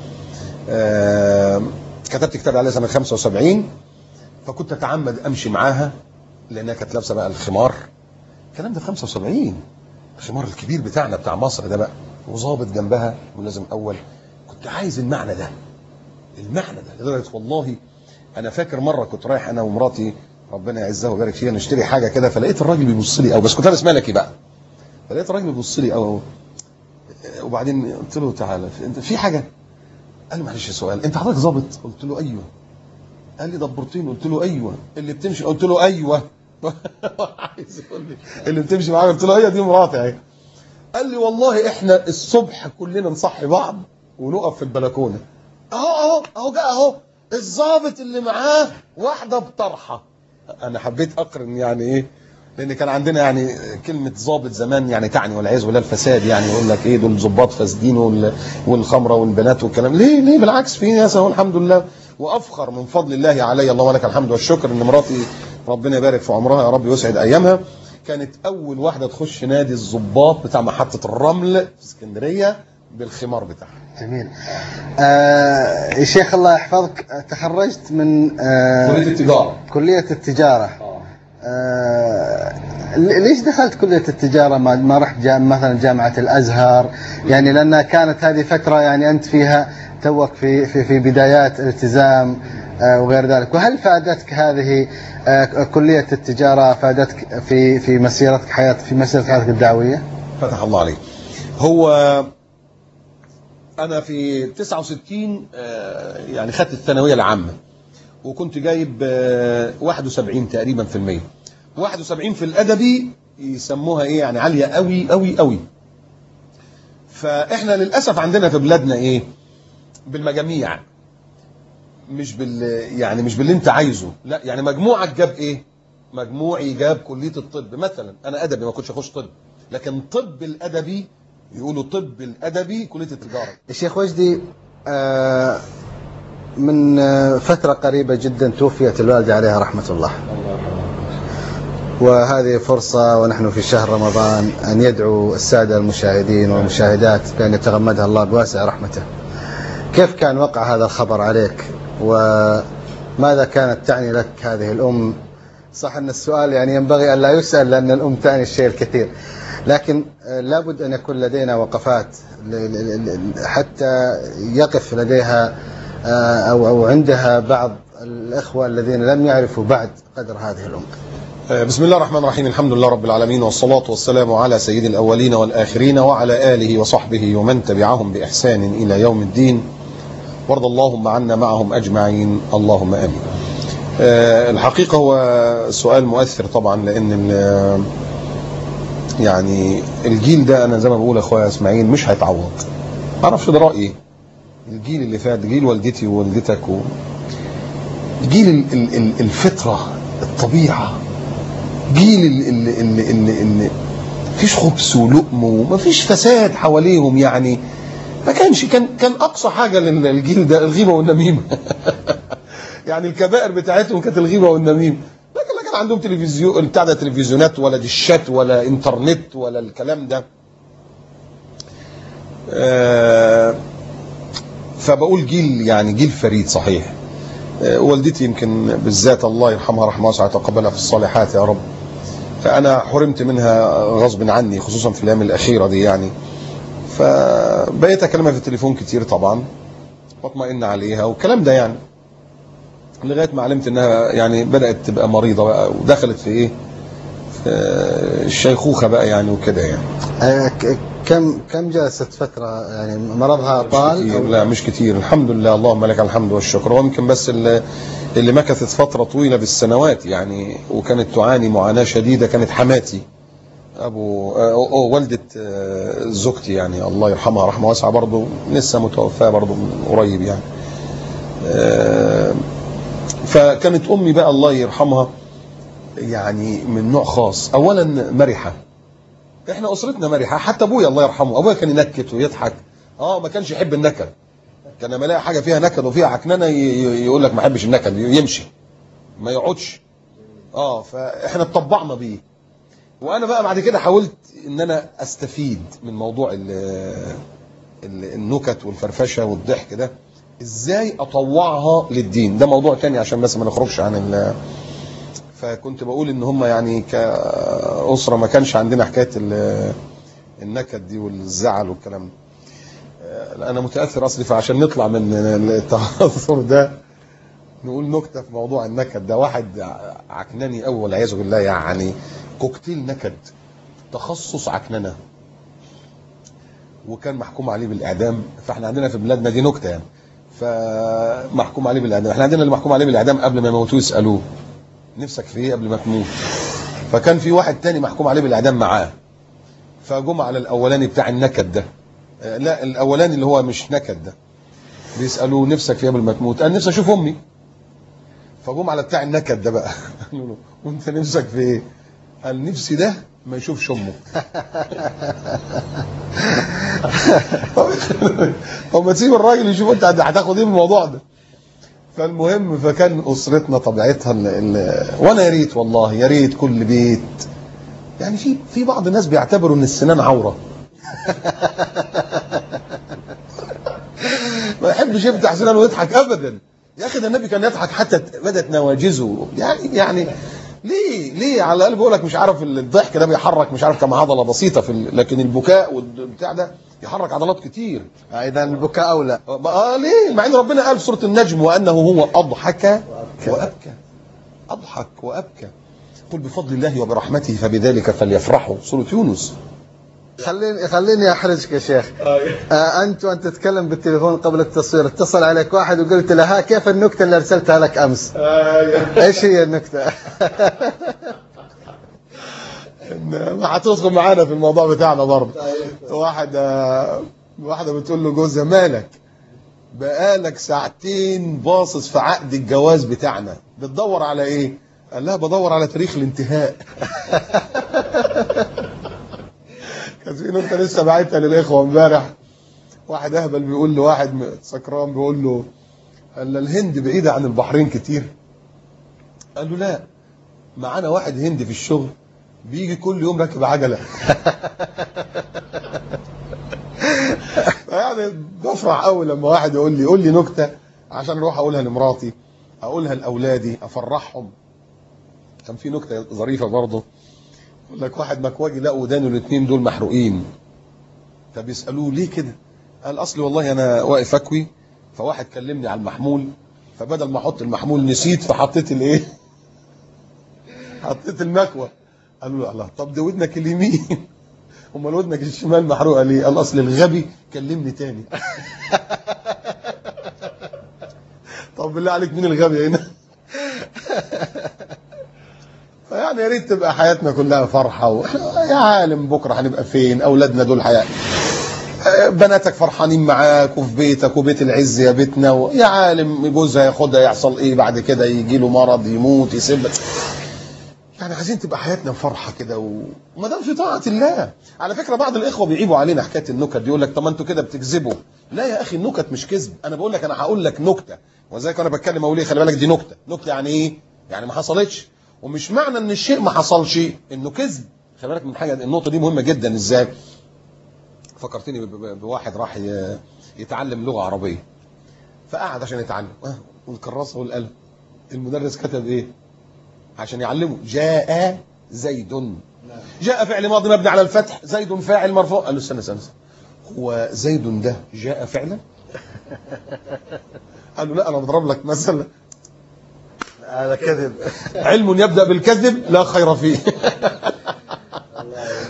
آه، كتبت كتاب عليها سنة 75 فكنت اتعمد امشي معاها لانها كانت لابسه بقى الخمار الكلام ده في 75 الخمار الكبير بتاعنا بتاع مصر ده بقى وظابط جنبها ملازم اول كنت عايز المعنى ده المعنى ده لدرجه والله انا فاكر مره كنت رايح انا ومراتي ربنا يعزها ويبارك فيها نشتري حاجه كده فلقيت الراجل بيبص لي او بس كنت لابس ملكي بقى فلقيت الراجل بيبص لي او وبعدين قلت له تعالى في- انت في حاجه قال لي معلش سؤال انت حضرتك ظابط قلت له ايوه قال لي دبرتين قلت له ايوه اللي بتمشي قلت له ايوه عايز يقول لي اللي بتمشي معايا قلت له هي دي مراتي اهي قال لي والله احنا الصبح كلنا نصحي بعض ونقف في البلكونه اهو اهو اهو جاء اهو الظابط اللي معاه واحده بطرحه انا حبيت اقرن يعني ايه لان كان عندنا يعني كلمه ظابط زمان يعني تعني والعياذ بالله الفساد يعني يقول لك ايه دول ظباط فاسدين وال- والخمره والبنات والكلام ليه ليه بالعكس في ناس اهو الحمد لله وافخر من فضل الله علي اللهم لك الحمد والشكر ان مراتي ربنا يبارك في عمرها يا رب يسعد ايامها كانت اول واحده تخش نادي الظباط بتاع محطه الرمل في اسكندريه بالخمار بتاعها جميل آه يا شيخ الله يحفظك آه، تخرجت من آه كليه التجاره كلية التجارة آه ل- ليش دخلت كلية التجارة ما ما رحت جا مثلا جامعة الأزهر يعني لأنها كانت هذه فترة يعني أنت فيها توك في في, في بدايات التزام آه وغير ذلك وهل فادتك هذه آه كلية التجارة فادتك في في مسيرتك حياة في مسيرة حياتك الدعوية؟ فتح الله عليك هو انا في 69 آه، يعني خدت الثانويه العامه وكنت جايب آه، 71 تقريبا في المية 71 في الادبي يسموها ايه يعني عاليه قوي قوي قوي فاحنا للاسف عندنا في بلادنا ايه بالمجاميع مش بال يعني مش باللي انت عايزه لا يعني مجموعك جاب ايه مجموعي جاب كليه الطب مثلا انا ادبي ما كنتش اخش طب لكن طب الادبي يقولوا طب الادبي كليه التجاره الشيخ وجدي آه من آه، فترة قريبة جدا توفيت الوالدة عليها رحمة الله وهذه فرصة ونحن في شهر رمضان أن يدعو السادة المشاهدين والمشاهدات بأن يتغمدها الله بواسع رحمته كيف كان وقع هذا الخبر عليك وماذا كانت تعني لك هذه الأم صح أن السؤال يعني ينبغي أن لا يسأل لأن الأم تعني الشيء الكثير لكن آه، لابد أن يكون لدينا وقفات ل- ل- ل- حتى يقف لديها آه، أو أو عندها بعض الإخوة الذين لم يعرفوا بعد قدر هذه الأم آه، بسم الله الرحمن الرحيم الحمد لله رب العالمين والصلاة والسلام على سيد الأولين والآخرين وعلى آله وصحبه ومن تبعهم بإحسان إلى يوم الدين وارض اللهم عنا معهم أجمعين اللهم آمين آه، الحقيقة هو سؤال مؤثر طبعا لأن ال- يعني الجيل ده أنا زي ما بقول أخويا إسماعيل مش هيتعوض معرفش ده رأيي الجيل اللي فات جيل والدتي ووالدتك و... جيل ال- ال- ال- الفطرة الطبيعة جيل اللي, اللي, اللي, اللي, اللي مفيش خبث ولقم ومفيش فساد حواليهم يعني ما كانش كان كان اقصى حاجه للجيل ده الغيبه والنميمه يعني الكبائر بتاعتهم كانت الغيبه والنميمه لكن لا كان عندهم تلفزيون بتاع ده تلفزيونات ولا دشات ولا انترنت ولا الكلام ده آه، فبقول جيل يعني جيل فريد صحيح آه، والدتي يمكن بالذات الله يرحمها رحمه واسعه يتقبلها في الصالحات يا رب فانا حرمت منها غصب عني خصوصا في الايام الاخيره دي يعني فبقيت اكلمها في التليفون كتير طبعا واطمئن عليها والكلام ده يعني لغايه ما علمت انها يعني بدات تبقى مريضه بقى ودخلت في ايه آه، الشيخوخه بقى يعني وكده يعني آه، ك- كم كم جلست فترة يعني مرضها طال كتير أو لا مش كتير الحمد لله اللهم لك الحمد والشكر ويمكن بس اللي, اللي مكثت فترة طويلة بالسنوات يعني وكانت تعاني معاناة شديدة كانت حماتي أبو آه، أو أو والدة آه، زوجتي يعني الله يرحمها رحمة واسعة برضه لسه متوفاة برضه من قريب يعني آه، فكانت أمي بقى الله يرحمها يعني من نوع خاص أولا مرحة احنا اسرتنا مرحه حتى ابويا الله يرحمه ابويا كان ينكت ويضحك اه ما كانش يحب النكد كان لما يلاقي حاجه فيها نكد وفيها عكننه ي- ي- يقول لك ما احبش النكد يمشي ما يقعدش اه فاحنا اتطبعنا بيه وانا بقى بعد كده حاولت ان انا استفيد من موضوع ال ال النكت والفرفشه والضحك ده ازاي اطوعها للدين ده موضوع تاني عشان بس ما نخرجش عن ال فكنت بقول ان هم يعني كأسرة ما كانش عندنا حكاية ال- النكد دي والزعل والكلام ده آه، انا متأثر اصلي فعشان نطلع من التأثر ده نقول نكتة في موضوع النكد ده واحد ع- عكناني اول والعياذ بالله يعني كوكتيل نكد تخصص عكننة وكان محكوم عليه بالاعدام فاحنا عندنا في بلادنا دي نكتة يعني فمحكوم عليه بالاعدام احنا عندنا اللي محكوم عليه بالاعدام قبل ما يموتوه يسالوه نفسك في ايه قبل ما تموت فكان في واحد تاني محكوم عليه بالاعدام معاه فجم على الاولاني بتاع النكد ده آه، لا الاولاني اللي هو مش نكد ده بيسالوه نفسك في ايه قبل ما تموت قال نفسي اشوف امي فجم على بتاع النكد ده بقى قالوا له وانت نفسك في ايه قال نفسي ده ما يشوفش امه طب ما تسيب الراجل يشوف انت هتاخد ايه من الموضوع ده فالمهم فكان اسرتنا طبيعتها ال ال وانا يا ريت والله يا ريت كل بيت يعني في في بعض الناس بيعتبروا ان السنان عوره ما يحبش يفتح سنانه ويضحك ابدا يا اخي ده النبي كان يضحك حتى بدت نواجزه يعني يعني ليه ليه على الاقل بيقول لك مش عارف الضحك ده بيحرك مش عارف كم عضله بسيطه في ال- لكن البكاء والبتاع ده يحرك عضلات كتير اذا البكاء اولى اه ليه مع ان ربنا قال في سوره النجم وانه هو اضحك وابكى اضحك وابكى قل بفضل الله وبرحمته فبذلك فليفرحوا سوره يونس خليني خليني احرجك يا شيخ آه انت وانت تتكلم بالتليفون قبل التصوير اتصل عليك واحد وقلت له ها كيف النكته اللي ارسلتها لك امس ايش هي النكته ما هتدخل معانا في الموضوع بتاعنا برضه واحد آه، واحده بتقول له جوزها مالك بقالك ساعتين باصص في عقد الجواز بتاعنا بتدور على ايه قال لها بدور على تاريخ الانتهاء كان في نكته لسه باعتها للاخوه امبارح واحد اهبل بيقول لواحد م- سكران بيقول له قال له الهند بعيده عن البحرين كتير قال له لا معانا واحد هندي في الشغل بيجي كل يوم راكب عجله يعني بفرح قوي لما واحد يقول لي قول لي نكته عشان اروح اقولها لمراتي اقولها لاولادي افرحهم كان في نكته ظريفه برضه يقول لك واحد مكواجي لقوا ودانه الاثنين دول محروقين فبيسالوه ليه كده قال اصلي والله انا واقف اكوي فواحد كلمني على المحمول فبدل ما احط المحمول نسيت فحطيت الايه حطيت المكوى قالوا له الله طب ده ودنك اليمين امال ودنك الشمال محروقه ليه قال اصل الغبي كلمني تاني طب بالله عليك مين الغبي هنا فيعني يا ريت تبقى حياتنا كلها فرحه و... يا عالم بكره هنبقى فين اولادنا دول حياه بناتك فرحانين معاك وفي بيتك وبيت العز يا بيتنا و... يا عالم جوزها ياخدها يحصل ايه بعد كده يجي له مرض يموت يسيبك يعني عايزين تبقى حياتنا فرحه كده و- وما دام في طاعه الله على فكره بعض الاخوه بيعيبوا علينا حكايه النكت دي يقول لك طب ما انتوا كده بتكذبوا لا يا اخي النكت مش كذب انا بقول لك انا هقول لك نكته وزيك انا بتكلم اقول ايه خلي بالك دي نكته نكته يعني ايه يعني ما حصلتش ومش معنى ان الشيء ما حصلش انه كذب خلي بالك من حاجه النقطه دي مهمه جدا ازاي فكرتني ب- ب- بواحد راح ي- يتعلم لغه عربيه فقعد عشان يتعلم آه، والكراسه والقلم المدرس كتب ايه عشان يعلمه جاء زيد جاء فعل ماضي مبني على الفتح زيد فاعل مرفوع قال له استنى استنى استنى. هو زيد ده جاء فعلا قال له لا انا بضرب لك مثل هذا كذب علم يبدا بالكذب لا خير فيه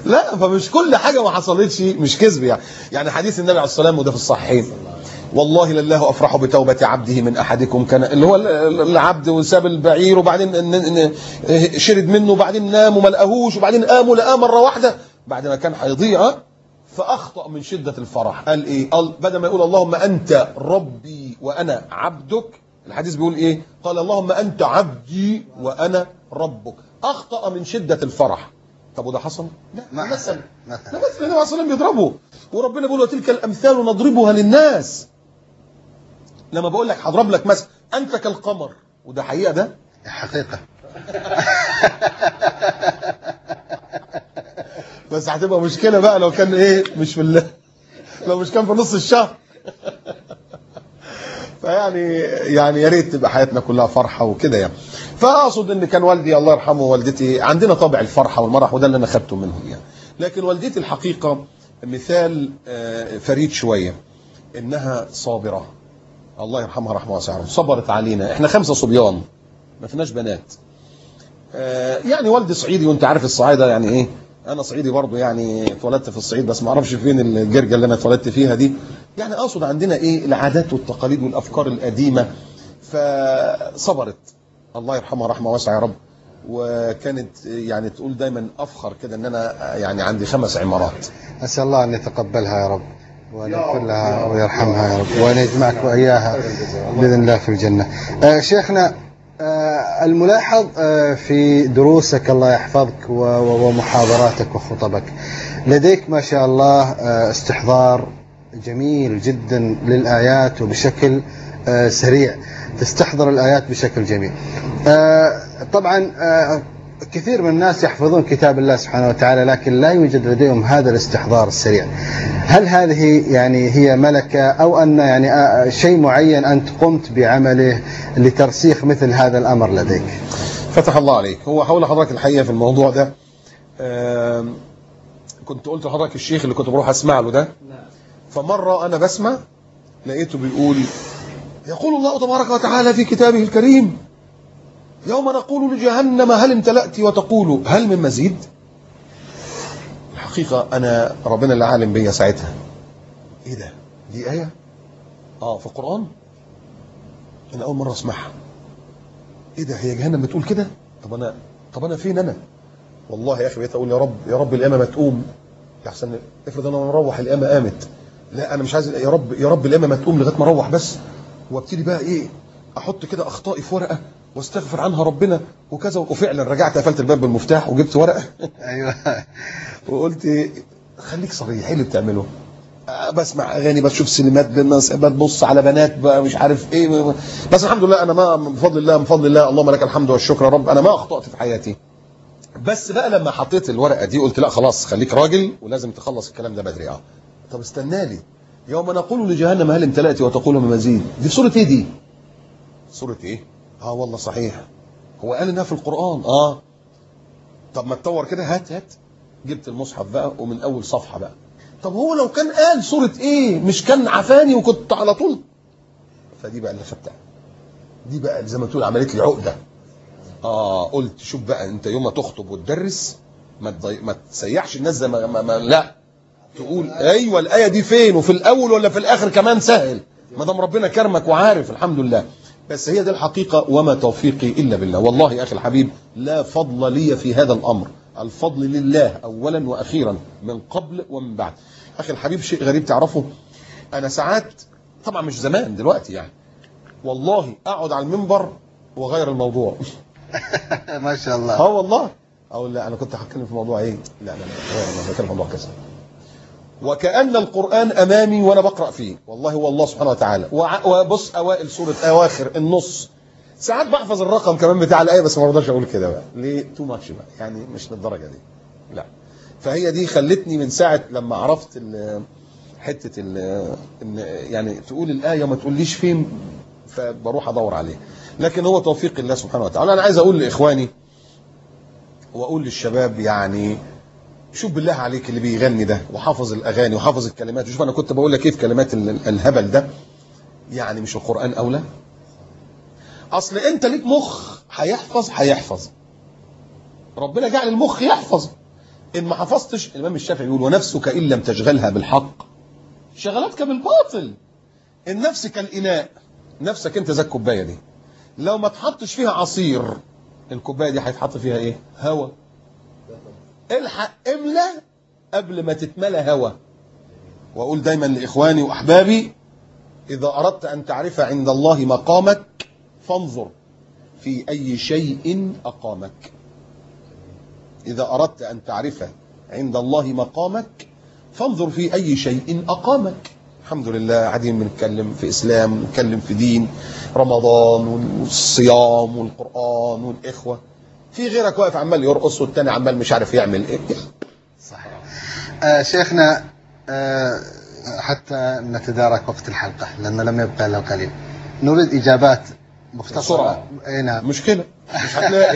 لا فمش كل حاجه ما حصلتش مش كذب يعني يعني حديث النبي عليه الصلاه والسلام وده في الصحيحين والله لله افرح بتوبه عبده من احدكم كان اللي هو العبد وساب البعير وبعدين ن- ن- شرد منه وبعدين نام وما لقاهوش وبعدين قام ولقاه مره واحده بعد ما كان هيضيع فاخطا من شده الفرح قال ايه قال بدل ما يقول اللهم انت ربي وانا عبدك الحديث بيقول ايه قال اللهم انت عبدي وانا ربك اخطا من شده الفرح طب وده حصل لا ما مثل حصل. لا مثل. مثل النبي عليه الصلاه والسلام بيضربه وربنا بيقول وتلك الامثال نضربها للناس لما بقول لك هضرب لك مثل انت كالقمر وده حقيقه ده حقيقة بس هتبقى مشكله بقى لو كان ايه مش في ال- لو مش كان في نص الشهر فيعني يعني يا ريت تبقى حياتنا كلها فرحه وكده يعني فاقصد ان كان والدي الله يرحمه ووالدتي عندنا طابع الفرحه والمرح وده اللي انا خدته منهم يعني لكن والدتي الحقيقه مثال آه، فريد شويه انها صابره الله يرحمها رحمه واسعه صبرت علينا احنا خمسه صبيان ما فيناش بنات آه، يعني والدي صعيدي وانت عارف الصعايده يعني ايه انا صعيدي برضو يعني اتولدت في الصعيد بس ما اعرفش فين الجرجه اللي انا اتولدت فيها دي يعني اقصد عندنا ايه العادات والتقاليد والافكار القديمه فصبرت الله يرحمها رحمه واسعه يا رب وكانت يعني تقول دايما افخر كده ان انا يعني عندي خمس عمارات أسأل الله أن يتقبلها يا رب وأن يغفر لها ويرحمها يا رب وأن يجمعك وإياها بإذن الله في الجنة آه، شيخنا آه، الملاحظ آه، في دروسك الله يحفظك و- و- ومحاضراتك وخطبك لديك ما شاء الله آه، استحضار جميل جدا للآيات وبشكل آه، سريع تستحضر الآيات بشكل جميل آه، طبعا آه، كثير من الناس يحفظون كتاب الله سبحانه وتعالى لكن لا يوجد لديهم هذا الاستحضار السريع هل هذه يعني هي ملكة أو أن يعني آه، شيء معين أنت قمت بعمله لترسيخ مثل هذا الأمر لديك فتح الله عليك هو حول حضرتك الحقيقه في الموضوع ده آم، كنت قلت لحضرتك الشيخ اللي كنت بروح اسمع له ده فمره انا بسمع لقيته بيقول يقول الله تبارك وتعالى في كتابه الكريم يوم نقول لجهنم هل امتلأت وتقول هل من مزيد الحقيقة أنا ربنا اللي عالم بيا ساعتها إيه ده دي آية آه في القرآن أنا أول مرة أسمعها إيه ده هي جهنم بتقول كده طب أنا طب أنا فين أنا والله يا أخي بقيت أقول يا رب يا رب القيامة ما تقوم أحسن افرض أنا مروح القيامة قامت لا أنا مش عايز يا رب يا رب القيامة ما تقوم لغاية ما أروح بس وابتدي بقى إيه احط كده اخطائي في ورقه واستغفر عنها ربنا وكذا وفعلا رجعت قفلت الباب بالمفتاح وجبت ورقه أيوة وقلت خليك صريح ايه اللي بتعمله آه، بسمع اغاني بشوف سينمات بالناس بتبص على بنات بقى مش عارف ايه بس الحمد لله انا ما بفضل الله من فضل الله اللهم لك الحمد والشكر يا رب انا ما اخطات في حياتي بس بقى لما حطيت الورقه دي قلت لا خلاص خليك راجل ولازم تخلص الكلام ده بدري اه طب استنى لي يوم نقول لجهنم هل امتلأت وتقول من مزيد دي في سوره ايه دي سوره ايه اه والله صحيح هو قال انها في القران اه طب ما تطور كده هات هات جبت المصحف بقى ومن اول صفحه بقى طب هو لو كان قال سوره ايه مش كان عفاني وكنت على طول فدي بقى اللي خدتها دي بقى زي ما تقول عملت لي عقده اه قلت شوف بقى انت يوم ما تخطب وتدرس ما تضي... ما تسيحش الناس زي ما... ما... ما لا تقول ايوه الايه دي فين وفي الاول ولا في الاخر كمان سهل ما دام ربنا كرمك وعارف الحمد لله بس هي دي الحقيقه وما توفيقي الا بالله والله يا اخي الحبيب لا فضل لي في هذا الامر الفضل لله اولا واخيرا من قبل ومن بعد اخي الحبيب شيء غريب تعرفه انا ساعات طبعا مش زمان دلوقتي يعني والله اقعد على المنبر واغير الموضوع ما شاء الله اه والله اقول لا انا كنت هتكلم في موضوع ايه لا لا لا انا بتكلم في موضوع كذا وكأن القرآن أمامي وأنا بقرأ فيه والله هو الله سبحانه وتعالى وع- وبص أوائل سورة أواخر النص ساعات بحفظ الرقم كمان بتاع الآية بس ما برضاش أقول كده بقى ليه تو ماتش بقى يعني مش للدرجة دي لا فهي دي خلتني من ساعة لما عرفت ال- حتة ال- إن يعني تقول الآية ما تقوليش فين فبروح أدور عليه لكن هو توفيق الله سبحانه وتعالى أنا عايز أقول لإخواني وأقول للشباب يعني شوف بالله عليك اللي بيغني ده وحافظ الاغاني وحافظ الكلمات وشوف انا كنت بقول لك ايه في كلمات ال- الهبل ده يعني مش القران اولى اصل انت ليك مخ هيحفظ هيحفظ ربنا جعل المخ يحفظ ان ما حفظتش الامام الشافعي يقول ونفسك ان لم تشغلها بالحق شغلتك بالباطل النفس كالاناء نفسك انت زي الكوبايه دي لو ما تحطش فيها عصير الكوبايه دي هيتحط فيها ايه هواء الحق املى قبل ما تتملى هواء واقول دايما لاخواني واحبابي اذا اردت ان تعرف عند الله مقامك فانظر في اي شيء اقامك اذا اردت ان تعرف عند الله مقامك فانظر في اي شيء اقامك الحمد لله قاعدين بنتكلم في اسلام نتكلم في دين رمضان والصيام والقران والاخوه في غيرك واقف عمال يرقص والتاني عمال مش عارف يعمل ايه صحيح آه شيخنا آه حتى نتدارك وقت الحلقة لأنه لم يبقى إلا القليل نريد إجابات مختصرة بسرعة. اي نعم مشكله مش هتلاقي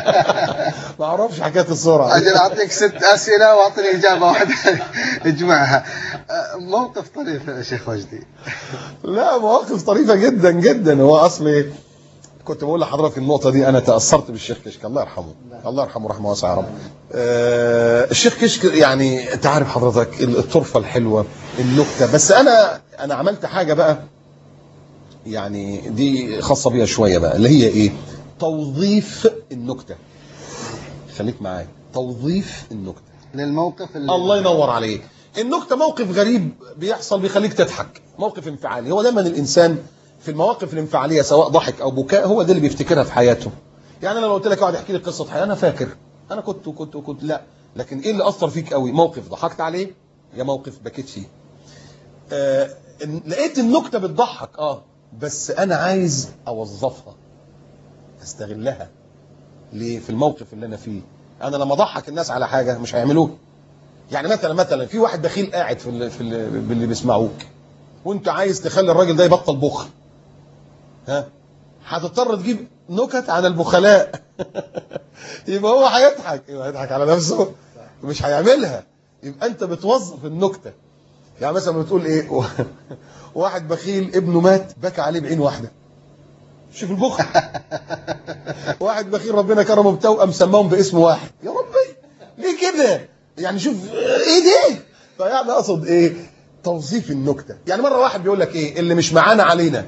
ما اعرفش حكايه السرعه أجل أعطيك ست أسئلة وأعطني إجابة واحدة اجمعها آه موقف طريف يا شيخ وجدي لا مواقف طريفه جدا جدا هو اصلي كنت بقول لحضرتك النقطه دي انا تاثرت بالشيخ كشك الله يرحمه الله يرحمه رحمه واسعه يا رب آه الشيخ كشك يعني تعرف حضرتك الطرفه الحلوه النكته بس انا انا عملت حاجه بقى يعني دي خاصه بيها شويه بقى اللي هي ايه توظيف النكته خليك معايا توظيف النكته للموقف اللي الله ينور عليك النكته موقف غريب بيحصل بيخليك تضحك موقف انفعالي هو دايما الانسان في المواقف الانفعاليه سواء ضحك او بكاء هو ده اللي بيفتكرها في حياته يعني انا لو قلت لك اقعد احكي لي قصه حياه انا فاكر انا كنت وكنت وكنت لا لكن ايه اللي اثر فيك قوي موقف ضحكت عليه يا موقف بكيت فيه آه إن- لقيت النكته بتضحك اه بس انا عايز اوظفها استغلها ليه في الموقف اللي انا فيه انا لما اضحك الناس على حاجه مش هيعملوها يعني مثلا مثلا في واحد بخيل قاعد في ال- في ال- باللي بيسمعوك وانت عايز تخلي الراجل ده يبطل بخل ها هتضطر تجيب نكت عن البخلاء يبقى هو هيضحك يبقى هيضحك على نفسه مش هيعملها يبقى انت بتوظف النكته يعني مثلا بتقول ايه واحد بخيل ابنه مات بكى عليه بعين واحده شوف البخل واحد بخيل ربنا كرمه بتوأم سماهم باسم واحد يا ربي ليه كده يعني شوف ايه ده فيعني اقصد ايه توظيف النكته يعني مره واحد بيقول لك ايه اللي مش معانا علينا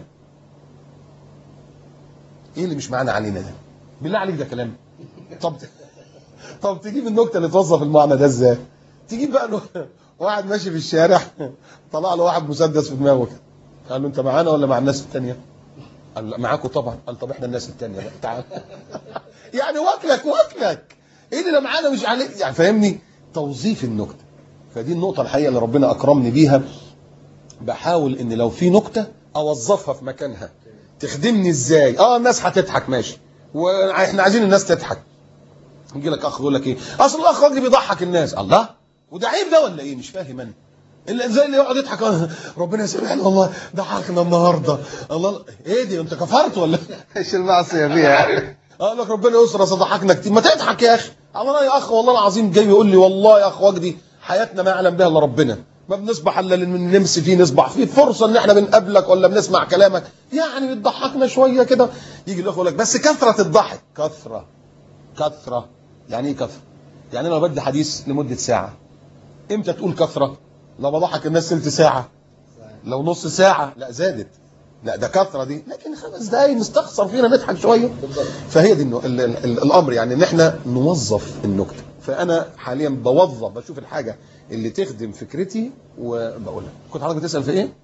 ايه اللي مش معانا علينا ده بالله عليك ده كلام طب طب تجيب النكته اللي توظف المعنى ده ازاي تجيب بقى له واحد ماشي في الشارع طلع له واحد مسدس في دماغه كده قال له انت معانا ولا مع الناس التانيه قال لا معاكم طبعا قال طب احنا الناس التانيه بقى تعال يعني واكلك واكلك ايه اللي لا معانا مش عليه يعني فاهمني توظيف النكته فدي النقطه الحقيقه اللي ربنا اكرمني بيها بحاول ان لو في نكته اوظفها في مكانها تخدمني ازاي اه الناس هتضحك ماشي واحنا عايزين الناس تضحك يجي لك اخ يقول لك ايه اصل الاخ راجل بيضحك الناس الله وده عيب ده ولا ايه مش فاهم انا اللي زي اللي يقعد يضحك آه، ربنا يسامحنا والله ضحكنا النهارده الله ايه دي انت كفرت ولا ايش المعصية فيها اقول لك ربنا يستر أصل ضحكنا كتير ما تضحك يا اخي الله يا اخ والله العظيم جاي يقول لي والله يا اخ وجدي حياتنا ما يعلم بها الا ربنا ما بنصبح الا اللي نمس فيه نصبح فيه فرصه ان احنا بنقابلك ولا بنسمع كلامك يعني بتضحكنا شويه كده يجي الاخ يقول لك بس كثره الضحك كثره كثره يعني ايه كثره يعني انا لو بدي حديث لمده ساعه امتى تقول كثره لو بضحك الناس ثلث ساعه لو نص ساعه لا زادت لا ده كثره دي لكن خمس دقايق نستخسر فينا نضحك شويه فهي دي النو- ال- ال- ال- الامر يعني ان احنا نوظف النكته فانا حاليا بوظف بشوف الحاجه اللي تخدم فكرتي وبقولها كنت حضرتك بتسال في ايه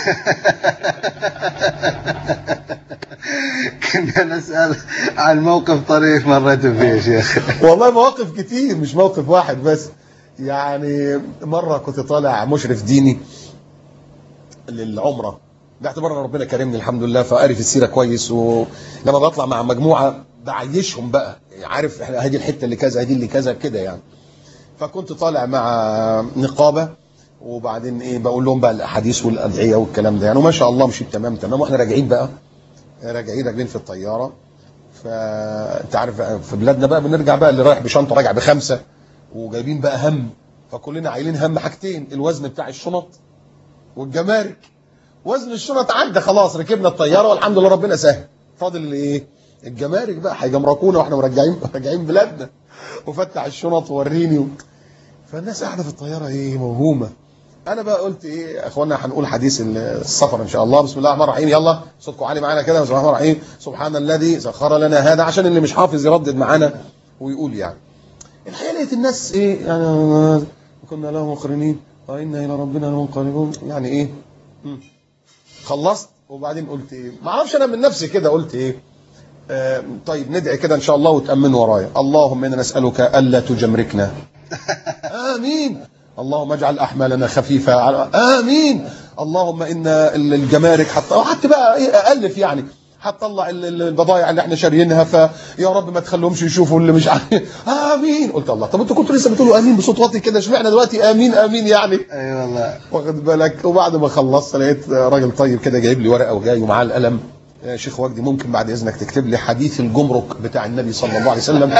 كنا نسأل عن موقف طريف مريت فيه يا شيخ والله مواقف كتير مش موقف واحد بس يعني مرة كنت طالع مشرف ديني للعمرة باعتبار ان ربنا كرمني الحمد لله فقاري في السيرة كويس ولما بطلع مع مجموعة بعيشهم بقى عارف احنا هذه الحتة اللي كذا هذه اللي كذا كده يعني فكنت طالع مع نقابة وبعدين ايه بقول لهم بقى الاحاديث والادعيه والكلام ده يعني وما شاء الله مشيت تمام تمام واحنا راجعين بقى راجعين راجعين في الطياره فانت عارف في بلادنا بقى بنرجع بقى اللي رايح بشنطه راجع بخمسه وجايبين بقى هم فكلنا عايلين هم حاجتين الوزن بتاع الشنط والجمارك وزن الشنط عدى خلاص ركبنا الطياره والحمد لله ربنا سهل فاضل ايه الجمارك بقى هيجمركونا واحنا راجعين راجعين بلادنا وفتح الشنط ووريني و... فالناس قاعده في الطياره ايه موهومه انا بقى قلت ايه يا اخوانا هنقول حديث السفر ان شاء الله بسم الله الرحمن الرحيم يلا صوتكم عالي معانا كده بسم الله الرحمن الرحيم سبحان الذي سخر لنا هذا عشان اللي مش حافظ يردد معانا ويقول يعني الحقيقه لقيت الناس ايه يعني كنا له مقرنين وانا الى ربنا لمنقلبون يعني ايه مم. خلصت وبعدين قلت ايه ما اعرفش انا من نفسي كده قلت ايه آه طيب ندعي كده ان شاء الله وتامنوا ورايا اللهم انا نسالك الا تجمركنا امين اللهم اجعل احمالنا خفيفه على امين اللهم ان الجمارك حتى حتى بقى ايه الف يعني هتطلع ال- ال- البضائع اللي احنا شاريينها فيا رب ما تخليهمش يشوفوا اللي مش عارف امين قلت الله طب انتوا كنتوا لسه بتقولوا امين بصوت واطي كده اشمعنى دلوقتي امين امين يعني اي والله واخد بالك وبعد ما خلصت لقيت راجل طيب كده جايب لي ورقه وجاي ومعاه القلم يا شيخ وجدي ممكن بعد اذنك تكتب لي حديث الجمرك بتاع النبي صلى الله عليه وسلم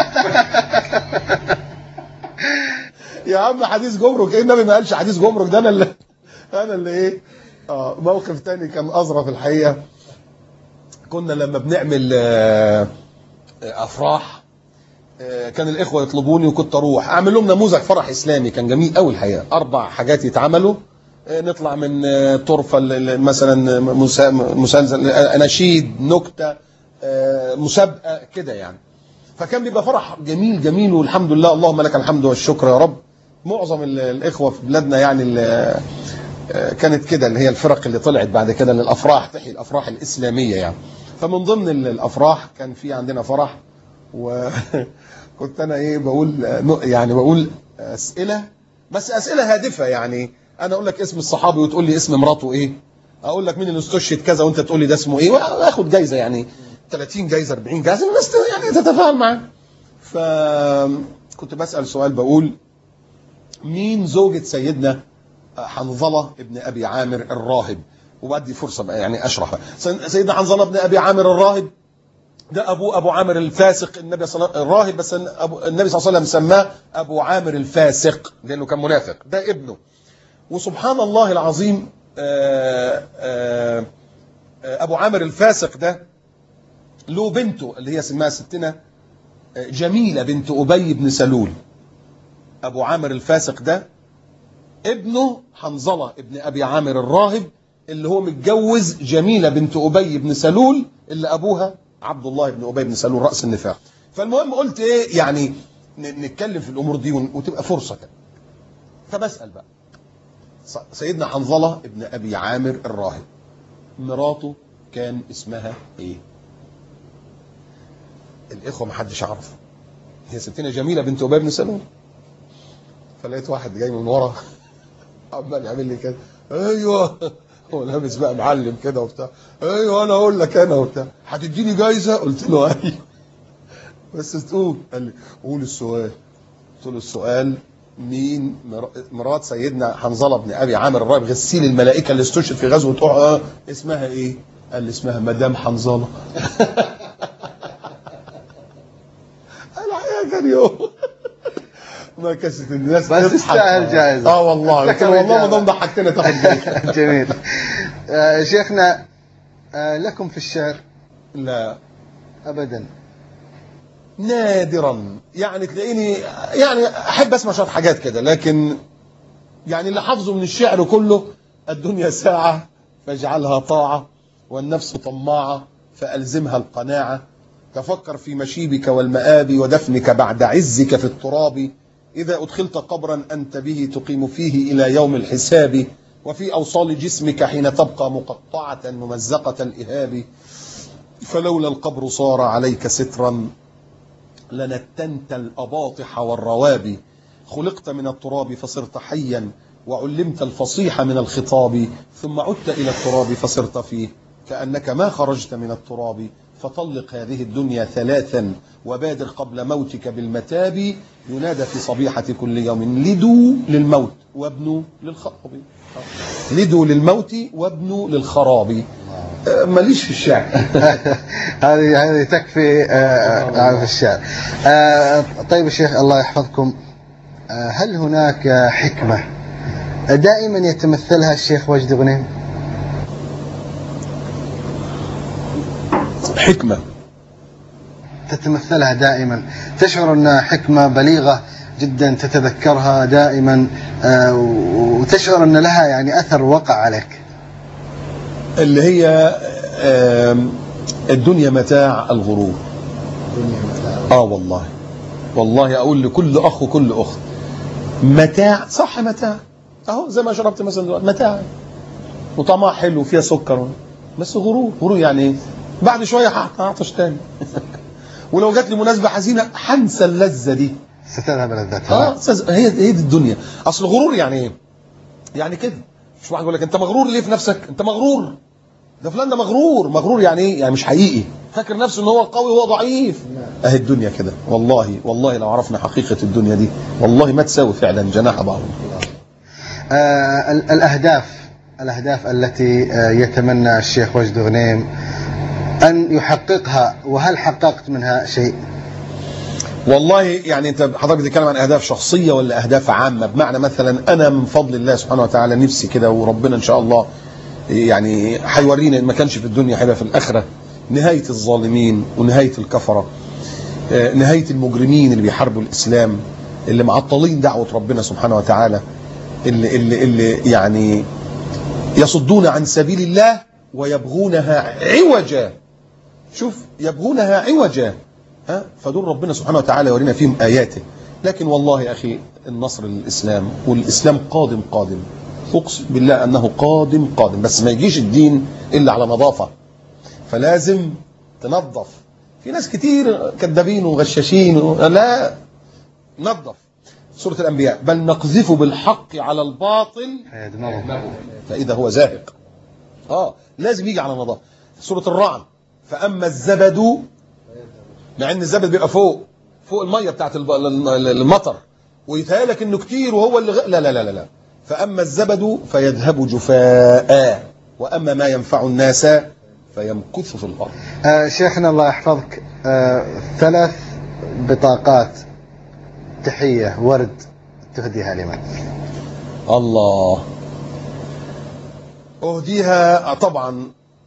يا عم حديث جمرك ايه النبي ما قالش حديث جمرك ده انا اللي انا اللي ايه اه موقف تاني كان اظرف الحقيقه كنا لما بنعمل آه، آه، افراح آه، كان الاخوه يطلبوني وكنت اروح اعمل لهم نموذج فرح اسلامي كان جميل قوي الحقيقه اربع حاجات يتعملوا آه، نطلع من آه، طرفه ل- ل- مثلا مسا- مسلسل آه، اناشيد نكته آه، مسابقه كده يعني فكان بيبقى فرح جميل جميل والحمد لله اللهم لك الحمد والشكر يا رب معظم ال- الاخوه في بلادنا يعني ال- آه، كانت كده اللي هي الفرق اللي طلعت بعد كده للافراح تحيي الافراح الاسلاميه يعني فمن ضمن ال- الافراح كان في عندنا فرح وكنت انا ايه بقول يعني بقول اسئله بس اسئله هادفه يعني انا اقول لك اسم الصحابي وتقول لي اسم مراته ايه اقول لك مين اللي استشهد كذا وانت تقول لي ده اسمه ايه واخد جايزه يعني 30 جايزه 40 جايزه الناس يعني تتفاعل معايا فكنت بسال سؤال بقول مين زوجة سيدنا حنظلة ابن أبي عامر الراهب وبدي فرصة بقى يعني أشرح بقى. سيدنا حنظلة ابن أبي عامر الراهب ده أبو أبو عامر الفاسق النبي صلى الله الراهب بس أبو النبي صلى الله عليه وسلم سماه أبو عامر الفاسق لأنه كان منافق ده ابنه وسبحان الله العظيم آآ آآ أبو عامر الفاسق ده له بنته اللي هي اسمها ستنا جميلة بنت أبي بن سلول أبو عامر الفاسق ده ابنه حنظلة ابن أبي عامر الراهب اللي هو متجوز جميلة بنت أبي بن سلول اللي أبوها عبد الله بن أبي بن سلول رأس النفاق فالمهم قلت إيه يعني ن- نتكلم في الأمور دي ون- وتبقى فرصة كده فبسأل بقى س- سيدنا حنظلة ابن أبي عامر الراهب مراته كان اسمها إيه الإخوة محدش عرف هي ستنا جميلة بنت أبي بن سلول فلقيت واحد جاي من ورا عمال يعمل لي كده ايوه هو لابس بقى معلم كده وبتاع ايوه انا اقول لك انا وبتاع هتديني جايزه قلت له ايوه بس تقول قال لي قول السؤال قلت له السؤال مين مر- مرات سيدنا حنظله بن ابي عامر الراهب غسيل الملائكه اللي استشهد في غزوه احد آه، اسمها ايه؟ قال لي اسمها مدام حنظله الحقيقه كان يوم ما كست الناس بس تضحك. تستاهل جائزة. اه والله قلت له تستاهل والله ما جائزة. دام ضحكتنا تاخد جايزه جميل آه، شيخنا آه، لكم في الشعر لا ابدا نادرا يعني تلاقيني يعني احب اسمع شويه حاجات كده لكن يعني اللي حافظه من الشعر كله الدنيا ساعه فاجعلها طاعه والنفس طماعه فالزمها القناعه تفكر في مشيبك والمآب ودفنك بعد عزك في التراب إذا أدخلت قبرا أنت به تقيم فيه إلى يوم الحساب وفي أوصال جسمك حين تبقى مقطعة ممزقة الإهاب فلولا القبر صار عليك سترا لنتنت الأباطح والروابي خلقت من التراب فصرت حيا وعلمت الفصيح من الخطاب ثم عدت إلى التراب فصرت فيه كأنك ما خرجت من التراب فطلق هذه الدنيا ثلاثا وبادر قبل موتك بالمتاب ينادى في صبيحة كل يوم لدوا للموت وابنوا للخراب لدوا للموت وابنوا للخراب أه، ماليش في الشعر هذه هذه تكفي آه، آه، في الشعر آه، طيب يا شيخ الله يحفظكم آه، هل هناك آه، حكمة دائما يتمثلها الشيخ وجدي غنيم حكمة تتمثلها دائما تشعر انها حكمة بليغة جدا تتذكرها دائما آه، وتشعر ان لها يعني اثر وقع عليك اللي هي آم، الدنيا متاع الغرور اه والله والله اقول لكل اخ وكل اخت متاع صح متاع اهو زي ما شربت مثلا دلوقتي متاع وطعمها حلو وفيها سكر بس غرور غرور يعني ايه بعد شويه هعط- هعطش تاني ولو جات لي مناسبه حزينه هنسى اللذه دي ستذهب لذتها اه أستاذ، هي هي دي الدنيا اصل غرور يعني ايه يعني كده مش واحد يقول لك انت مغرور ليه في نفسك انت مغرور ده فلان ده مغرور مغرور يعني ايه يعني مش حقيقي فاكر نفسه ان هو قوي وهو ضعيف اهي الدنيا كده والله والله لو عرفنا حقيقه الدنيا دي والله ما تساوي فعلا جناح بعض آه، ال- الأهداف الأهداف التي آه، يتمنى الشيخ وجد غنيم أن يحققها وهل حققت منها شيء والله يعني انت حضرتك بتتكلم عن اهداف شخصيه ولا اهداف عامه بمعنى مثلا انا من فضل الله سبحانه وتعالى نفسي كده وربنا ان شاء الله يعني هيورينا ان ما كانش في الدنيا هيبقى في الاخره نهايه الظالمين ونهايه الكفره آه، نهايه المجرمين اللي بيحاربوا الاسلام اللي معطلين دعوه ربنا سبحانه وتعالى اللي اللي اللي يعني يصدون عن سبيل الله ويبغونها عوجا شوف يبغونها عوجا ها فدول ربنا سبحانه وتعالى يورينا فيهم آياته لكن والله يا أخي النصر للإسلام والإسلام قادم قادم أقسم بالله أنه قادم قادم بس ما يجيش الدين إلا على نظافة فلازم تنظف في ناس كتير كذابين وغشاشين و... لا نظف سورة الأنبياء بل نقذف بالحق على الباطل فيدمغه فإذا هو زاهق اه لازم يجي على نظافه سورة الرعد فأما الزبد مع ان الزبد بيبقى فوق فوق الميه بتاعت الب- ال- المطر ويتهيألك انه كتير وهو اللي غ... لا لا لا لا لا فأما الزبد فيذهب جفاء وأما ما ينفع الناس فيمكث في الأرض آه، شيخنا الله يحفظك آه، ثلاث بطاقات تحية ورد تهديها لمن الله أهديها طبعا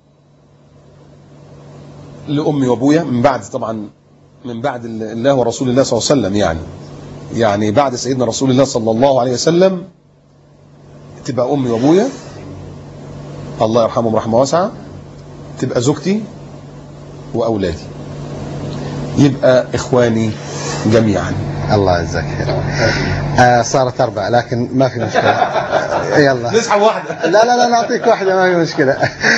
لأمي وأبويا من بعد طبعا من بعد الله ورسول الله صلى الله عليه وسلم يعني يعني بعد سيدنا رسول الله صلى الله عليه وسلم تبقى أمي وأبويا الله يرحمهم رحمة واسعة تبقى زوجتي وأولادي يبقى إخواني جميعا الله يجزاك خير آه، صارت أربع لكن ما في مشكلة يلا نسحب واحدة لا لا لا نعطيك واحدة ما في مشكلة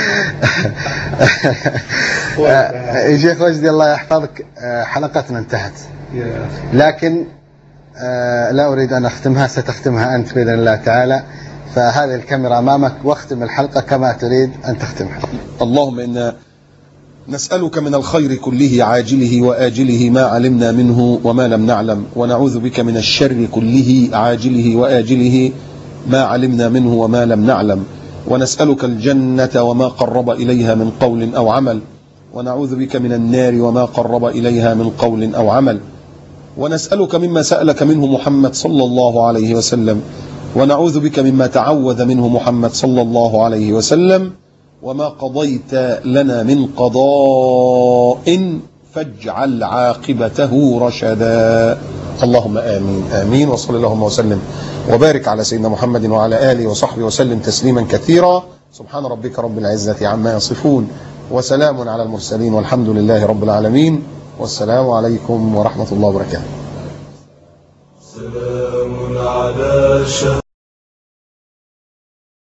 آه، يا شيخ وجدي الله يحفظك آه، حلقتنا انتهت لكن آه، لا أريد أن أختمها ستختمها أنت بإذن الله تعالى فهذه الكاميرا أمامك واختم الحلقة كما تريد أن تختمها اللهم إنا نسألك من الخير كله عاجله وآجله ما علمنا منه وما لم نعلم ونعوذ بك من الشر كله عاجله وآجله ما علمنا منه وما لم نعلم ونسألك الجنة وما قرب إليها من قول أو عمل ونعوذ بك من النار وما قرب إليها من قول أو عمل ونسألك مما سألك منه محمد صلى الله عليه وسلم ونعوذ بك مما تعوذ منه محمد صلى الله عليه وسلم وما قضيت لنا من قضاء فاجعل عاقبته رشدا اللهم آمين آمين وصلى اللهم وسلم وبارك على سيدنا محمد وعلى آله وصحبه وسلم تسليما كثيرا سبحان ربك رب العزة عما يصفون وسلام على المرسلين والحمد لله رب العالمين والسلام عليكم ورحمة الله وبركاته سلام على شهر